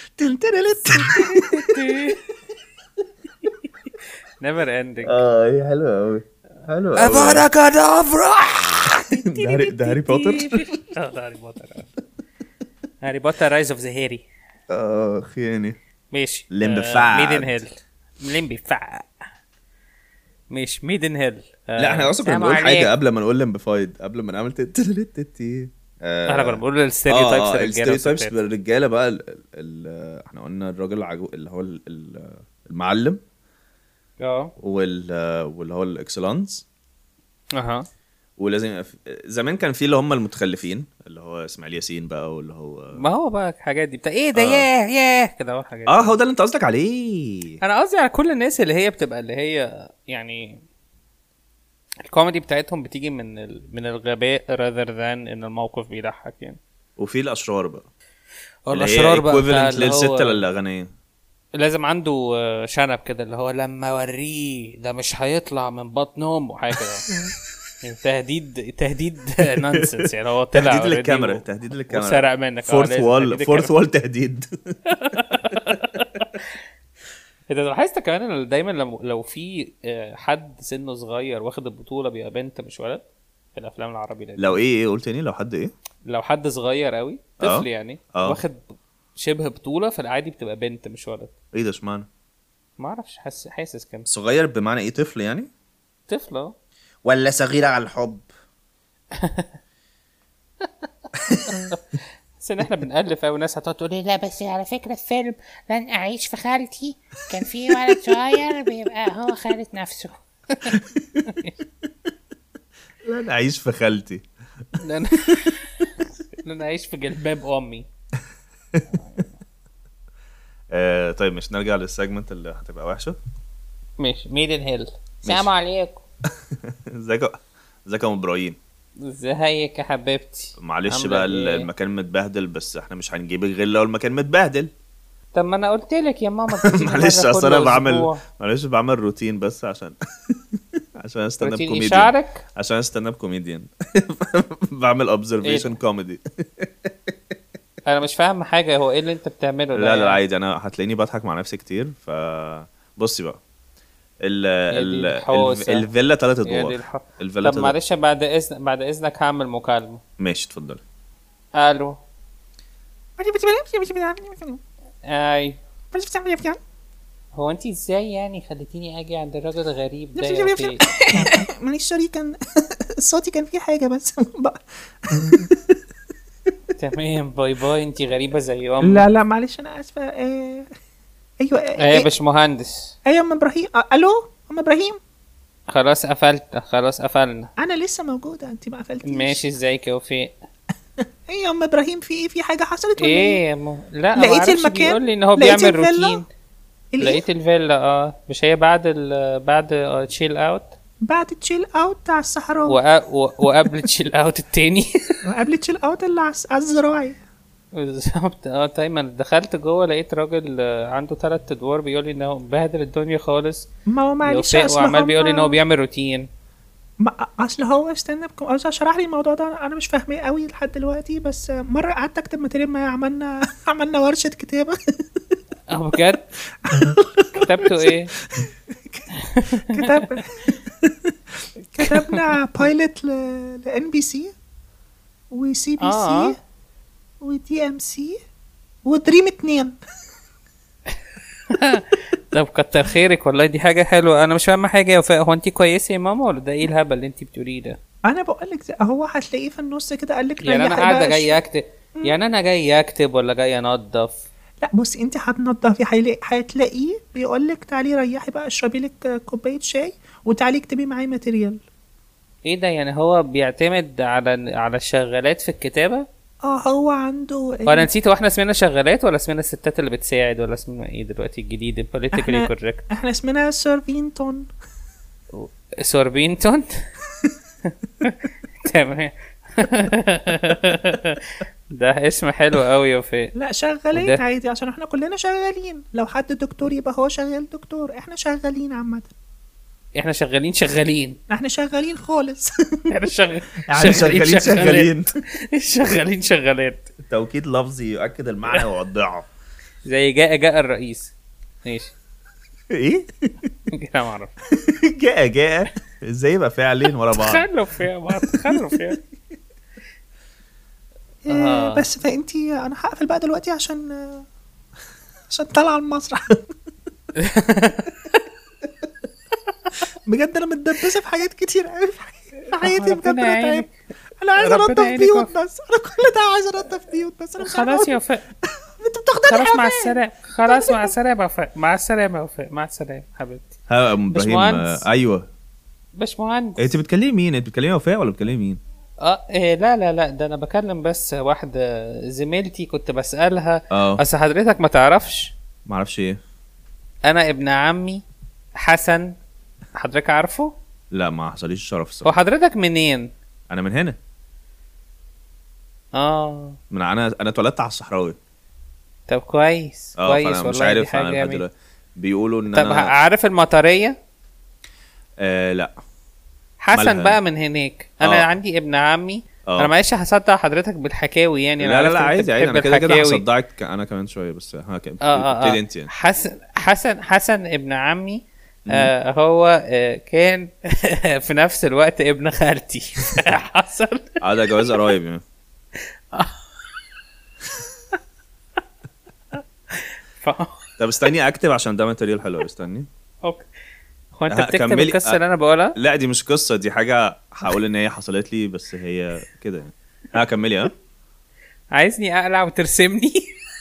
never ending اه هي حلوه قوي حلوه قوي افانا كادافرا ده هاري ده هاري بوتر اه ده هاري بوتر آه. هاري بوتر رايز اوف ذا هاري اخ يعني ماشي Limbified. ميدن هيل ليمبيفاع ماشي ميدن هيل لا احنا اصلا كنا سلام بنقول حاجه عليكم. قبل ما نقول لمبفايد قبل ما نعمل تي احنا كنا بنقول الستيريوتايبس اه الرجاله الستيريوتايبس والستات. بالرجاله بقى ال ال احنا قلنا الراجل العجو اللي هو ال- ال- المعلم اه وال واللي هو الاكسلانس اها ولازم يبقى في- زمان كان في اللي هم المتخلفين اللي هو اسماعيل ياسين بقى واللي هو ما هو بقى الحاجات دي بتاع ايه ده آه. ياه ياه كده اهو الحاجات دي. اه هو ده اللي انت قصدك عليه انا قصدي على كل الناس اللي هي بتبقى اللي هي يعني الكوميدي بتاعتهم بتيجي من ال... من الغباء rather than ان الموقف بيضحك يعني وفي الاشرار بقى هو اللي هي الاشرار بقى بتاع equivalent اللي للستة هو الاغنيه لازم عنده آه، شنب كده اللي هو لما اوريه ده مش هيطلع من بطن امه حاجه كده يعني تهديد تهديد نونسنس يعني هو طلع تهديد already للكاميرا و- تهديد للكاميرا وسرق منك آه، فورث لازم وول تهديد فورث الكاميرا. وول تهديد انت لاحظت كمان ان دايما لو لو في آه، حد سنه صغير واخد البطوله بيبقى بنت مش ولد في الافلام العربي ده لو ايه ايه قلت تاني لو حد ايه لو حد صغير قوي اه. طفل يعني اه. واخد شبه بطوله في العادي بتبقى بنت مش ولد ايه ده اشمعنى ما اعرفش حاسس حاسس كان صغير بمعنى ايه طفل يعني طفل اه ولا صغيرة على الحب بس ان احنا بنألف قوي ناس هتقعد تقول تقولي لا بس على فكرة في فيلم لن أعيش في خالتي كان في ولد صغير بيبقى هو خالة نفسه لا انا اعيش في خالتي لان لان اعيش في جلباب امي آه طيب مش نرجع للسيجمنت اللي هتبقى وحشه ماشي ميدن هيل السلام عليكم ازيك ازيك يا ام ابراهيم ازيك يا حبيبتي معلش عاملة بقى ال- ايه؟ المكان متبهدل بس احنا مش هنجيبك غير لو المكان متبهدل طب ما انا قلت لك يا ماما تيجي معلش مرة اصل كل انا بعمل أسبوع. معلش بعمل روتين بس عشان عشان استنى روتين كوميديان شعرك عشان استنى كوميديان بعمل اوبزرفيشن كوميدي انا مش فاهم حاجه هو ايه اللي انت بتعمله ده لا لا يعني؟ عادي انا هتلاقيني بضحك مع نفسي كتير ف بصي بقى ال ال ال الحوسة. الفيلا ثلاث هي دي ادوار الح... الفيلا طب تلات- معلش بعد اذن بعد اذنك هعمل مكالمه ماشي اتفضلي الو اي هو انت ازاي يعني خليتيني اجي عند الراجل الغريب ده نفس يا الشيء- وفاء؟ معلش سوري كان صوتي كان فيه حاجه بس بقى. تمام باي باي انت غريبه زي امي لا لا معلش انا اسفه آه، ايوه ايه يا آه، باشمهندس ايوه ام ابراهيم آه، الو ام ابراهيم خلاص قفلت خلاص قفلنا انا لسه موجوده انت ما قفلتيش ماشي ازيك يا وفاء ايه يا ام ابراهيم في ايه في حاجه حصلت ولا ايه يا مو... لا لقيت معرفش المكان؟ بيقول لي ان هو لقيت بيعمل الفيلا؟ روتين الإيه؟ لقيت الفيلا اه مش هي بعد ال بعد تشيل اوت بعد تشيل اوت على الصحراء وق- و- وقبل تشيل اوت التاني وقبل تشيل اوت اللي على الس- على الزراعي بالظبط اه دايما دخلت جوه لقيت راجل آه، عنده تلات ادوار بيقول لي ان هو مبهدل الدنيا خالص ما هو معلش وفاء اصل وعمال هم- بيقول لي ان هو بيعمل روتين ما اصل هو ستاند اب كوم- أصل شرح لي الموضوع ده انا مش فاهماه قوي لحد دلوقتي بس مره قعدت اكتب ماتيريال معاه عملنا عملنا ورشه كتابه اه بجد كتبته ايه كتب كتبنا بايلوت لان بي سي وسي بي آه. سي ودي ام سي ودريم اتنين طب كتر خيرك والله دي حاجه حلوه انا مش فاهمه حاجه يا وفاء هو انت كويسه يا ماما ولا ده ايه الهبل اللي انت بتقوليه ده انا بقول لك هو هتلاقيه في النص كده قال لك يعني انا ريحي قاعده بقى جاي اكتب يعني انا جاي اكتب ولا جاي انضف لا بصي انت هتنضفي هيلاقي- هتلاقيه بيقول لك تعالي ريحي بقى اشربي لك كوبايه شاي وتعالي اكتبي معايا ماتيريال ايه ده يعني هو بيعتمد على على الشغالات في الكتابه اه هو عنده وانا نسيت هو احنا اسمنا شغالات ولا اسمنا الستات اللي بتساعد ولا اسمنا ايه دلوقتي الجديد politically احنا correct احنا اسمنا سيرفينتون سوربينتون تمام ده اسم حلو قوي يا وفاء لا شغالين وده- عادي عشان احنا كلنا شغالين لو حد دكتور يبقى هو شغال دكتور احنا شغالين عامة احنا شغالين شغالين احنا شغالين خالص احنا شغ... يعني شغالين شغالين شغالين شغالات توكيد لفظي يؤكد المعنى ويوضحه زي جاء جاء الرئيس ماشي ايه كده معرف جاء جاء ازاي يبقى فعلين ورا بعض تخلف فيها بعض تخلف فيها آه. آه. بس فانتي انا هقفل بقى دلوقتي عشان آه، عشان طالعه المسرح بجد انا متدبسه في حاجات كتير قوي في حي- في حياتي بجد ربنا انا يعينك. تعبت انا عايز ربنا انضف يعينك بيوت وف- بس انا كل ده عايز انضف بيوت بس انا مش عارفة خلاص أقول- يا وفاء انتوا بتاخدوني خلاص مع حمام. السلامة خلاص مع السلامة يا وفاء مع السلامة يا وفاء مع السلامة حبيبتي ها يا ام ابراهيم باشمهندس. آه، ايوه باشمهندس انت بتكلمي مين انت بتكلمي وفاء ولا بتكلمي مين اه إيه لا لا لا ده انا بكلم بس واحدة زميلتي كنت بسألها اه اصل حضرتك ما تعرفش ما اعرفش ايه انا ابن عمي حسن حضرتك عارفه لا ما حصليش الشرف هو الصراحه حضرتك منين انا من هنا اه من انا انا اتولدت على الصحراوي طب كويس اه كويس فانا مش والله دي عارف حاجة انا لحد جميلة. دلوقتي بيقولوا ان طب انا عارف المطرية آه لا حسن مالها؟ بقى من هناك انا آه. عندي ابن عمي اه انا معلش هصدق حضرتك بالحكاوي يعني أنا لا لا عرفت لا إن أنت عادي عادي بتحب انا كده كده الحكاوي. هصدعك ك- انا كمان شويه بس ها كده اه اه ابتدي اه انت يعني حسن حسن حسن ابن عمي آه هو آه كان في نفس الوقت ابن خالتي حصل اه ده جواز قرايب يعني ف... طب استني اكتب عشان ده ماتريال حلو استني اوكي هو انت ها، بتكتب كملي. القصه آه. اللي انا بقولها لا دي مش قصه دي حاجه هقول ان هي حصلت لي بس هي كده يعني ها كملي ها عايزني اقلع وترسمني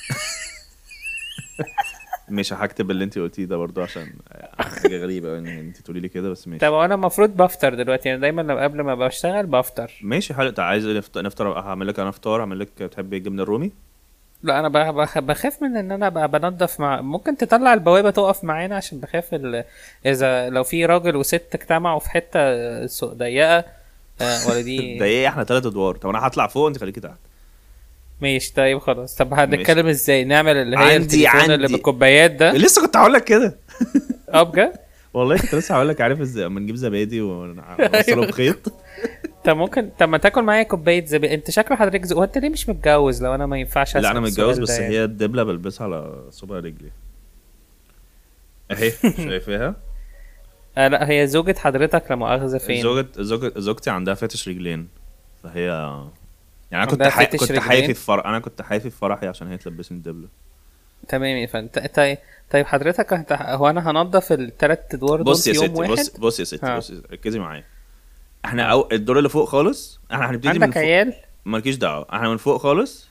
مش هكتب اللي انت قلتيه ده برضو عشان حاجه غريبه قوي ان انت تقولي لي كده بس ماشي طب انا المفروض بفطر دلوقتي يعني دايما لما قبل ما بشتغل بفطر ماشي حلو طب عايز نفط- نفطر هعمل لك انا فطار هعمل لك بتحبي الجبنه الرومي لا انا بخ- بخ- بخاف من ان انا ابقى بنضف مع ممكن تطلع البوابه تقف معانا عشان بخاف ال... اذا لو في راجل وست اجتمعوا في حته سوق ضيقه آه، ولا دي ده ايه احنا ثلاث ادوار طب انا هطلع فوق انت خليكي تحت ماشي طيب خلاص طب هنتكلم ازاي نعمل اللي هي عندي- التليفون اللي عندي. بالكوبايات ده لسه كنت هقول لك كده اه بجد والله كنت لسه هقول لك عارف ازاي اما نجيب زبادي ونوصله بخيط طب ممكن طب ما تاكل معايا كوبايه زبادي انت شكل حضرتك ز... هو انت ليه مش متجوز لو انا ما ينفعش لا أسأل انا السؤال متجوز ده بس يعني؟ هي الدبله بلبسها على صبع رجلي اهي شايفاها آه لا هي زوجة حضرتك لا مؤاخذة فين زوجة زوجة زوجتي عندها فتش رجلين فهي يعني انا كنت عندها حي... فتش كنت رجلين؟ حيفي في فرح انا كنت حيفي في فرحي عشان هي تلبسني الدبله تمام يا فندم طيب طيب حضرتك هت... هو انا هنضف الثلاث ادوار دول بص في يا يوم ستي واحد بص بص يا ستي ها. بص ركزي معايا احنا أو الدور اللي فوق خالص احنا هنبتدي من عندك فوق عيال مالكيش دعوه احنا من فوق خالص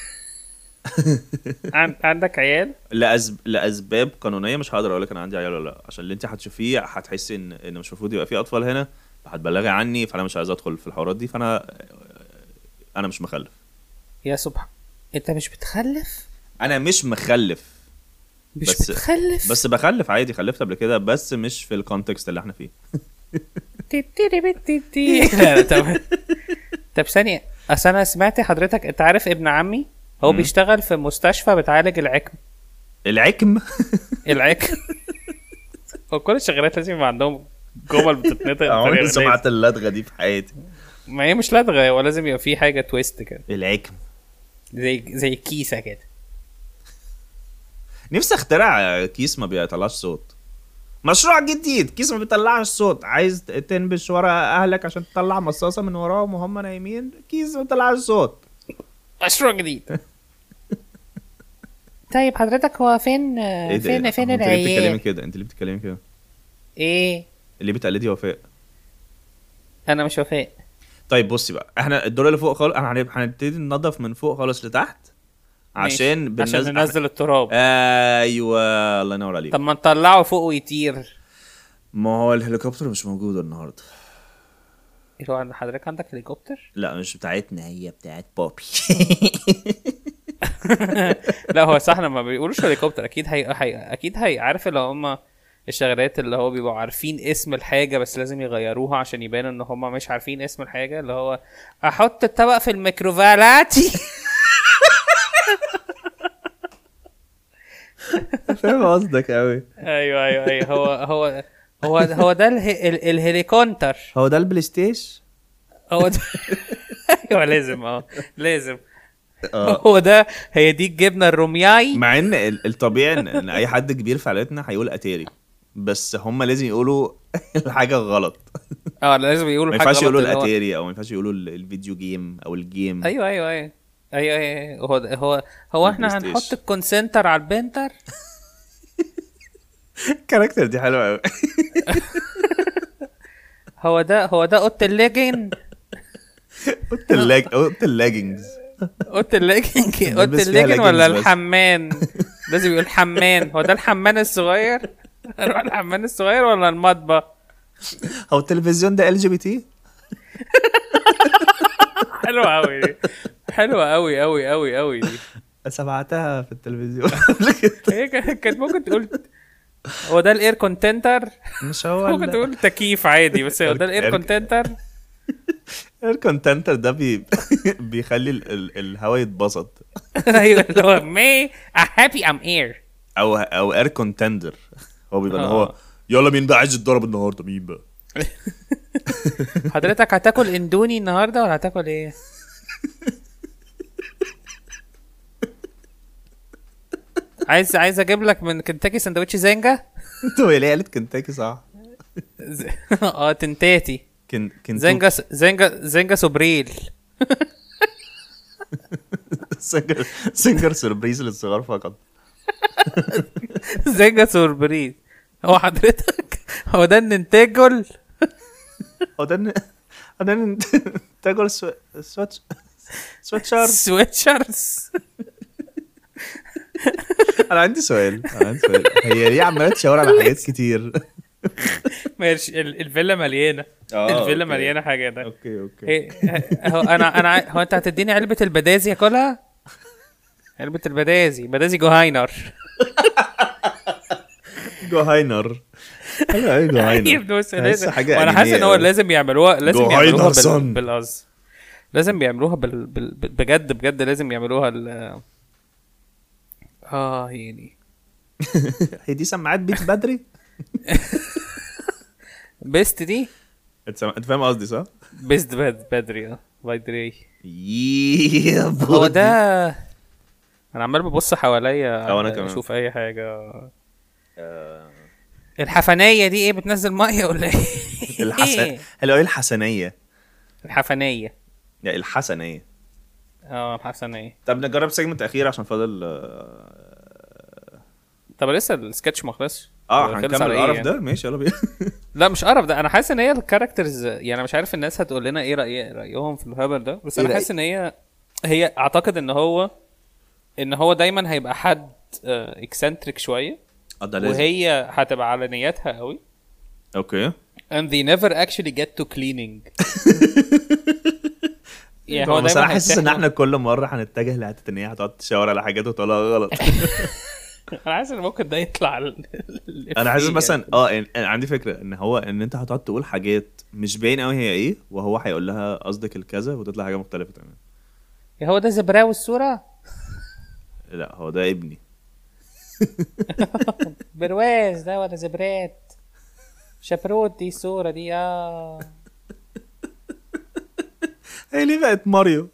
عن... عندك عيال لأسب... لاسباب قانونيه مش هقدر اقول لك انا عندي عيال ولا لا عشان اللي انت هتشوفيه هتحسي ان ان مش المفروض يبقى في اطفال هنا هتبلغي عني فانا مش عايز ادخل في الحوارات دي فانا انا مش مخلف يا سبحان انت مش بتخلف انا مش مخلف مش بس- بتخلف بس بخلف عادي خلفت قبل كده بس مش في الكونتكست اللي احنا فيه تيتيري بتيتي. لا لا تمام طب ثانية اصل انا سمعت حضرتك انت عارف ابن عمي هو مم. بيشتغل في مستشفى بتعالج العكم العكم العكم هو كل الشغالات لازم يبقى عندهم جمل بتتنطق عمري بطريقة ما سمعت اللدغه دي في حياتي ما هي مش لدغه هو لازم يبقى في حاجه تويست كده العكم زي زي كيسه كده نفسي اخترع كيس ما بيطلعش صوت مشروع جديد كيس ما بيطلعش صوت عايز تنبش ورا اهلك عشان تطلع مصاصه من وراهم وهم نايمين كيس ما بيطلعش صوت مشروع جديد طيب حضرتك هو فين ايه ده فين فين انت ليه بتتكلمي العيال كده انت ليه بتتكلمي كده ايه اللي بتقلدي وفاء انا مش وفاء طيب بصي بقى احنا الدور اللي فوق خالص احنا هنب- هنبتدي ننظف من فوق خالص لتحت عشان ماشي. بننزل عشان ننزل التراب ايوه الله ينور عليك طب ما نطلعه فوق ويطير ما هو الهليكوبتر مش موجود النهارده ايه هو عند- حضرتك عندك هليكوبتر لا مش بتاعتنا هي بتاعت بابي لا هو صح لما بيقولوش هليكوبتر اكيد هي... هي... اكيد هي عارف اللي هم الشغلات اللي هو بيبقوا عارفين اسم الحاجة بس لازم يغيروها عشان يبان ان هم مش عارفين اسم الحاجة اللي هو احط الطبق في الميكروفالاتي فاهم قصدك قوي ايوه ايوه ايوه هو هو هو هو ده اله... ال... الهليكونتر هو ده البلاي ستيشن هو ده ايوه لازم اه لازم اه هو ده هي دي الجبنه الرومياي مع ان ال- الطبيعي ان إن اي حد كبير في عائلتنا هيقول اتاري بس هم لازم يقولوا الحاجه غلط اه لازم يقولوا ما حاجه ينفعش غلط يقولوا اللي هو- الاتاري او ما ينفعش يقولوا ال- الفيديو جيم او الجيم ايوه ايوه ايوه ايوه ايوه هو ده- هو هو احنا البلاي هنحط ستيشن. الكونسنتر على البنتر الكاركتر دي حلوه قوي هو ده هو ده اوضه الليجن اوضه اللاج اوضه اللاجنجز اوضه الليجن اوضه بنلبس فيها الليجن ولا leggings بس. الحمام لازم يقول حمام هو ده الحمام الصغير اروح الحمام الصغير ولا المطبخ هو التلفزيون ده ال جي بي تي حلوه قوي دي حلوه قوي قوي قوي قوي دي سمعتها في التلفزيون هي كانت كانت ممكن تقول هو ده الاير كونتنتر مش هو ممكن تقول تكييف عادي بس هو ده الاير ال- كونتنتر الكونتنتر ده بي... بيخلي ال... ال... الهواء يتبسط ايوه اللي هو مي هابي ام اير او او اير كونتندر هو بيبقى اللي آه. هو يلا مين بقى عايز يتضرب النهارده مين بقى حضرتك هتاكل اندوني النهارده ولا هتاكل ايه؟ عايز عايز اجيب لك من كنتاكي سندوتش زنجة انتوا هي ليه قالت كنتاكي صح ز- اه تنتاتي كن... كنتوكي. زنجة س- زنجة زنجة سوبريل سنجر سنجر سربريز للصغار فقط زنجة سوبريل هو حضرتك هو ده الننتاجل هو ده ن- هو ده ن- تاكل سو... سويتش سويتشارت سويتشرز انا عندي سؤال انا عندي سؤال هي ليه عماله تشاور على حاجات كتير ماشي ال- الفيلا مليانة آه، الفيلا أوكي. مليانة حاجة ده اوكي اوكي هي هو انا انا عاي- هو انت هتديني علبة البدازي اكلها؟ علبة البدازي بدازي جوهاينر جوهاينر حلو قوي يا جوهاينر ابني بص تحس لازم حاجة وانا حاسس أنيمية ان هو أوي. لازم يعملوها لازم جوهاينر يعملوها بال... صن. بالقصد لازم بيعملوها بال... بال... بال- بجد بجد لازم يعملوها ال... اه يعني هي دي سماعات بيت بدري بيست دي انت سم- انت فاهم قصدي صح؟ بيست باد بدري اه بدري ييه هو ده انا عمال ببص حواليا اه، وأنا كمان. اشوف اي حاجه الحفنيه دي ايه بتنزل ميه ولا ايه الحسن حلو قوي الحسنيه الحفنيه يعني الحسنيه اه الحفنيه طب نجرب سيجمنت اخير عشان فاضل آه، طب لسه السكتش ما خلصش اه خلص هنكمل على إيه القرف يعني؟ ده ماشي يلا بينا لا مش قرف ده انا حاسس ان هي الكاركترز يعني انا مش عارف الناس هتقول لنا ايه رأي رايهم في الهبل ده بس إيه انا رأي؟ حاسس ان هي هي اعتقد ان هو ان هو دايما هيبقى حد اكسنتريك شويه اه ده لازم وهي هتبقى على نياتها قوي اوكي and they never actually get to cleaning يعني هو بس دايماً انا حاسس ان هيتسحلوا- احنا كل مره هنتجه لحته ان هي هتقعد تشاور على حاجات وتقولها غلط انا حاسس ان ممكن ده يطلع ال- ال- انا حاسس الإفيه مثلا اه إن- أنا عندي فكره ان هو ان انت هتقعد تقول حاجات مش باين قوي هي ايه وهو هيقول لها قصدك الكذا وتطلع حاجه مختلفه تماما يعني. هو ده زبراوي الصوره لا هو ده ابني برواز ده ولا زبرات شبروت دي الصوره دي اه هي ليه بقت ماريو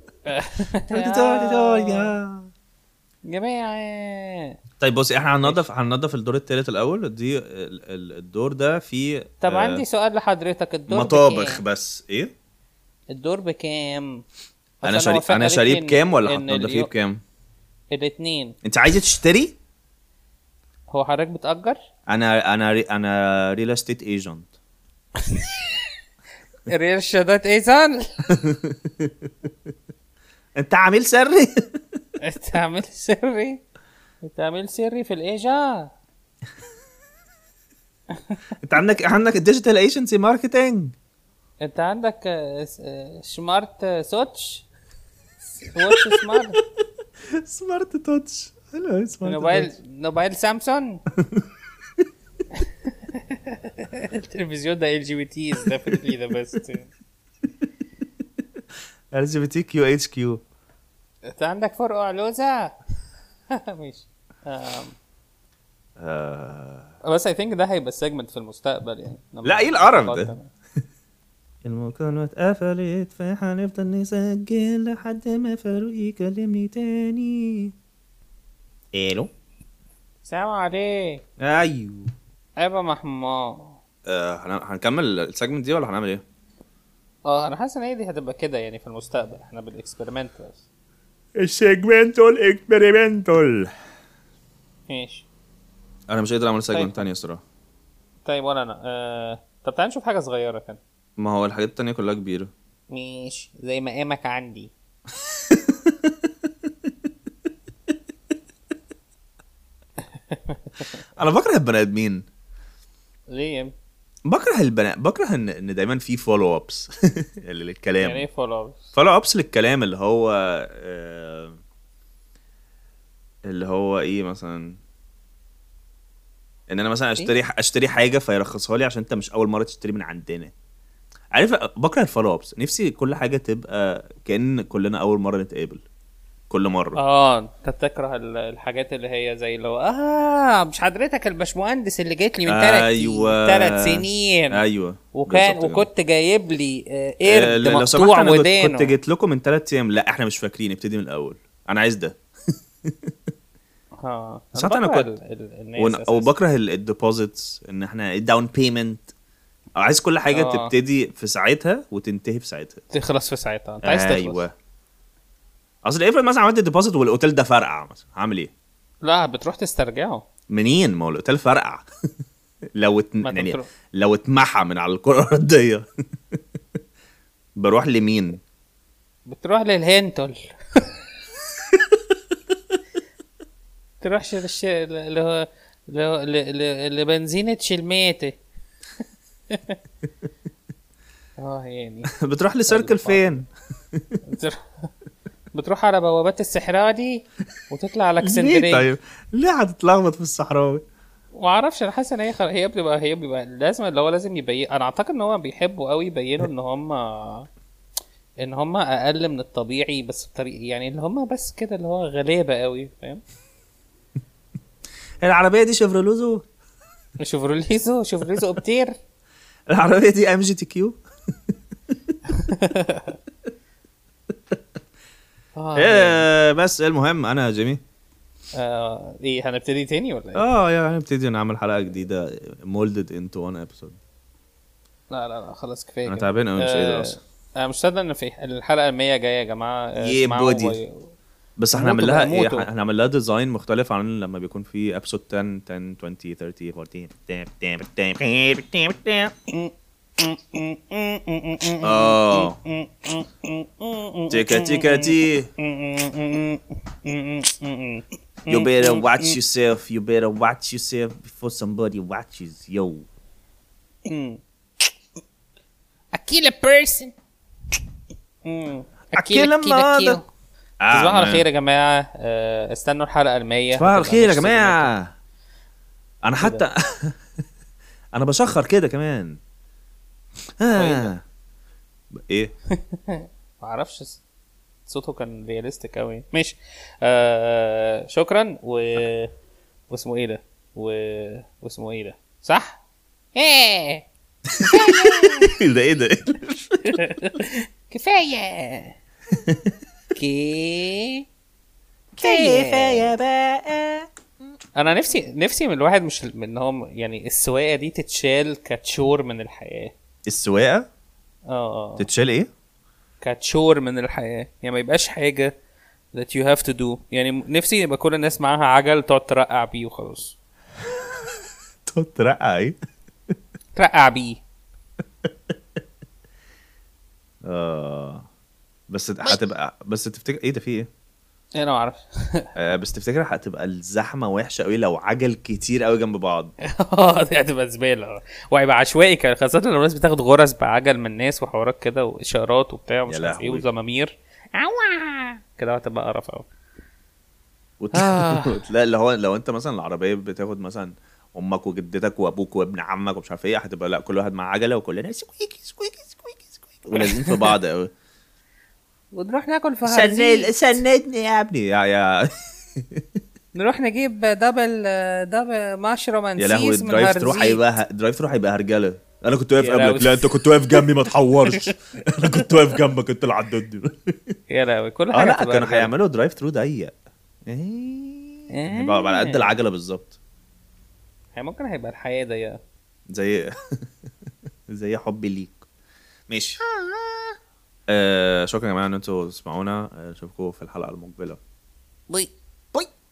جماعه طيب بصي احنا هننضف هننضف الدور الثالث الاول دي ال- ال- الدور ده فيه طب آه، عندي سؤال لحضرتك الدور مطابخ بكام؟ بس ايه الدور بكام انا شاري انا شاريه بكام ولا هتنضفيه بكام الاثنين انت عايزه تشتري هو حضرتك بتأجر انا انا ري انا ريل استيت ايجنت الارشادات ايزان انت عميل سري تعمل سري تعمل سري في الايجار انت عندك عندك الديجيتال ايجنسي ماركتنج انت عندك آه، س- آه، سمارت آه، سوتش واتش سمارت سمارت تاتش حلو سمارت موبايل موبايل سامسونج التلفزيون ده ال جي بي تي از definitely the best ال جي بي تي كيو اتش كيو انت عندك فرق علوزة ماشي آم، بس اي ثينك ده هيبقى السيجمنت في المستقبل يعني لا، ايه القرف ده؟ المكالمة اتقفلت فهنفضل نسجل لحد ما فاروق يكلمني تاني الو سلام عليك ايوه ايوه محمود آه هن- هنكمل السيجمنت دي ولا هنعمل ايه؟ اه انا حاسس ان هي دي هتبقى كده يعني في المستقبل احنا بالاكسبيرمنت بس السيجمنتال اكسبيرمنتال ماشي انا مش قادر اعمل سيجمنت طيب. تانية الصراحة طيب ولا انا آه... طب تعال نشوف حاجه صغيره كده ما هو الحاجات التانية كلها كبيرة ماشي زي مقامك عندي انا بكره البني ادمين ليه يا ابني؟ بكره البنات بكره ان ان دايما في فولو ابس للكلام يعني ايه فولو فولو ابس للكلام اللي هو آه، اللي هو ايه مثلا ان انا مثلا اشتري اشتري حاجه فيرخصها لي عشان انت مش اول مره تشتري من عندنا عارف بكره الفولو ابس نفسي كل حاجه تبقى كان كلنا اول مره نتقابل كل مره اه انت بتكره ال- الحاجات اللي هي زي اللي هو اه مش حضرتك الباشمهندس اللي جيت لي من ثلاث أيوة. ثلاث سنين ايوه وكان بالظبط كده. وكنت جايب لي آه، آه، قرد لو سمحت مقطوع انا كنت- ودانه كنت جيت لكم من ثلاث ايام لا احنا مش فاكرين ابتدي من الاول انا عايز ده اه ساعات أنا بكره كنت- ال- ال- الناس ون- او أساساً. بكره الديبوزيتس ان احنا الداون بيمنت عايز كل حاجه آه. تبتدي في ساعتها وتنتهي في ساعتها تخلص في ساعتها انت عايز تخلص ايوه اصل افرض مثلا عملت ديبوزيت والاوتيل ده فرقع مثلا هعمل ايه؟ لا بتروح تسترجعه منين؟ ما هو الاوتيل فرقع لو ات... ما أنت يعني بتروح- لو اتمحى من على الكره الارضيه بروح لمين؟ بتروح للهنتل تروح ش- للش... اللي هو اللي هو- ل- ل- لبنزينة شلماتة اه يعني بتروح لسيركل فين؟ بتروح- بتروح على بوابات السحرادي وتطلع على ليه اسكندريه طيب؟ ليه هتتلخبط في الصحراوي؟ معرفش انا حاسس ان هي خل... هي بتبقى هي بتبقى لازم اللي هو لازم يبين انا اعتقد ان هو بيحبوا قوي يبينوا ان هم ان هم اقل من الطبيعي بس بطريقه يعني اللي هم بس كده اللي هو غلابه قوي فاهم العربيه دي شيفرولوزو شوفروليزو شوفروليزو اوبتير العربيه دي ام جي تي كيو اه ايه بس المهم انا جيمي آه، ايه هنبتدي تاني ولا ايه؟ اه يعني نبتدي نعمل حلقه جديده molded into one episode لا لا لا خلاص كفايه انا كده. تعبان قوي مش آه، قادر اصلا انا مش مصدق ان في الحلقه ال 100 جايه يا جماعه آه، Yeah, اسمعوا buddy. و- بس احنا هنعمل موتوا لها بقى، ايه موتوا. هنعمل لها ديزاين مختلف عن لما بيكون في ابسود 10 10 20 30 14 اه تيكا تيكا تي You better watch yourself. You better watch yourself before somebody watches. Yo. I kill a person. I kill a mother. تصبحوا على man. خير يا جماعه آه، استنوا الحلقه ال100 صباح الخير يا جماعة. أنا حتى أنا بشخر كده كمان. آه. إيه؟ ما اعرفش صوته كان رياليستيك قوي ماشي آه شكرا و واسمه ايه ده و... واسمه ايه ده صح ايه ده إيه ده؟ كفايه كي كفايه بقى انا نفسي نفسي من الواحد مش من ان هو يعني السواقه دي تتشال كتشور من الحياه السواقة اه اه تتشال إيه؟ كتشور من الحياه يعني ما يبقاش حاجه that you have to do يعني نفسي يبقى كل الناس معاها عجل تقعد ترقع بيه وخلاص تقعد ترقع إيه؟ ترقع بيه آه بس هتبقى بس تفتكر إيه ده في إيه؟ انا ما اعرفش آه بس تفتكر هتبقى الزحمة وحشة قوي لو عجل كتير قوي جنب بعض اه دي هتبقى زباله وهيبقى عشوائي كده خاصه لو الناس بتاخد غرز بعجل من الناس وحوارات كده واشارات وبتاع ومش يا عارف ايه لهوي. وزمامير عوا كده هتبقى قرف قوي وت... آه. لا اللي هو لو انت مثلا العربيه بتاخد مثلا امك وجدتك وابوك وابن عمك ومش عارف ايه هتبقى لا كل واحد معاه عجله وكلنا سكويكي سكويكي سكويكي سكويكي ولازقين في بعض قوي ونروح ناكل في هرزيز سندني يا ابني يا يا نروح نجيب دبل دبل مشروم يا لهوي انسيس من درايف ثرو هرزيز هيبقى درايف ثرو هيبقى هرجله انا كنت واقف يا قبلك لهوي. لا انت كنت واقف جنبي ما تحورش انا كنت واقف جنبك انت اللي عدتني يا لهوي كل اه حاجه لا هتبقى كانوا رجالة. هيعملوا درايف ثرو ضيق إيه. هيبقى على قد العجله بالظبط هي ممكن هيبقى الحياه ضيقه زي زي حبي ليك ماشي آه شكرا يا جماعه ان انتوا تسمعونا آه، اشوفكم في الحلقه المقبله بوي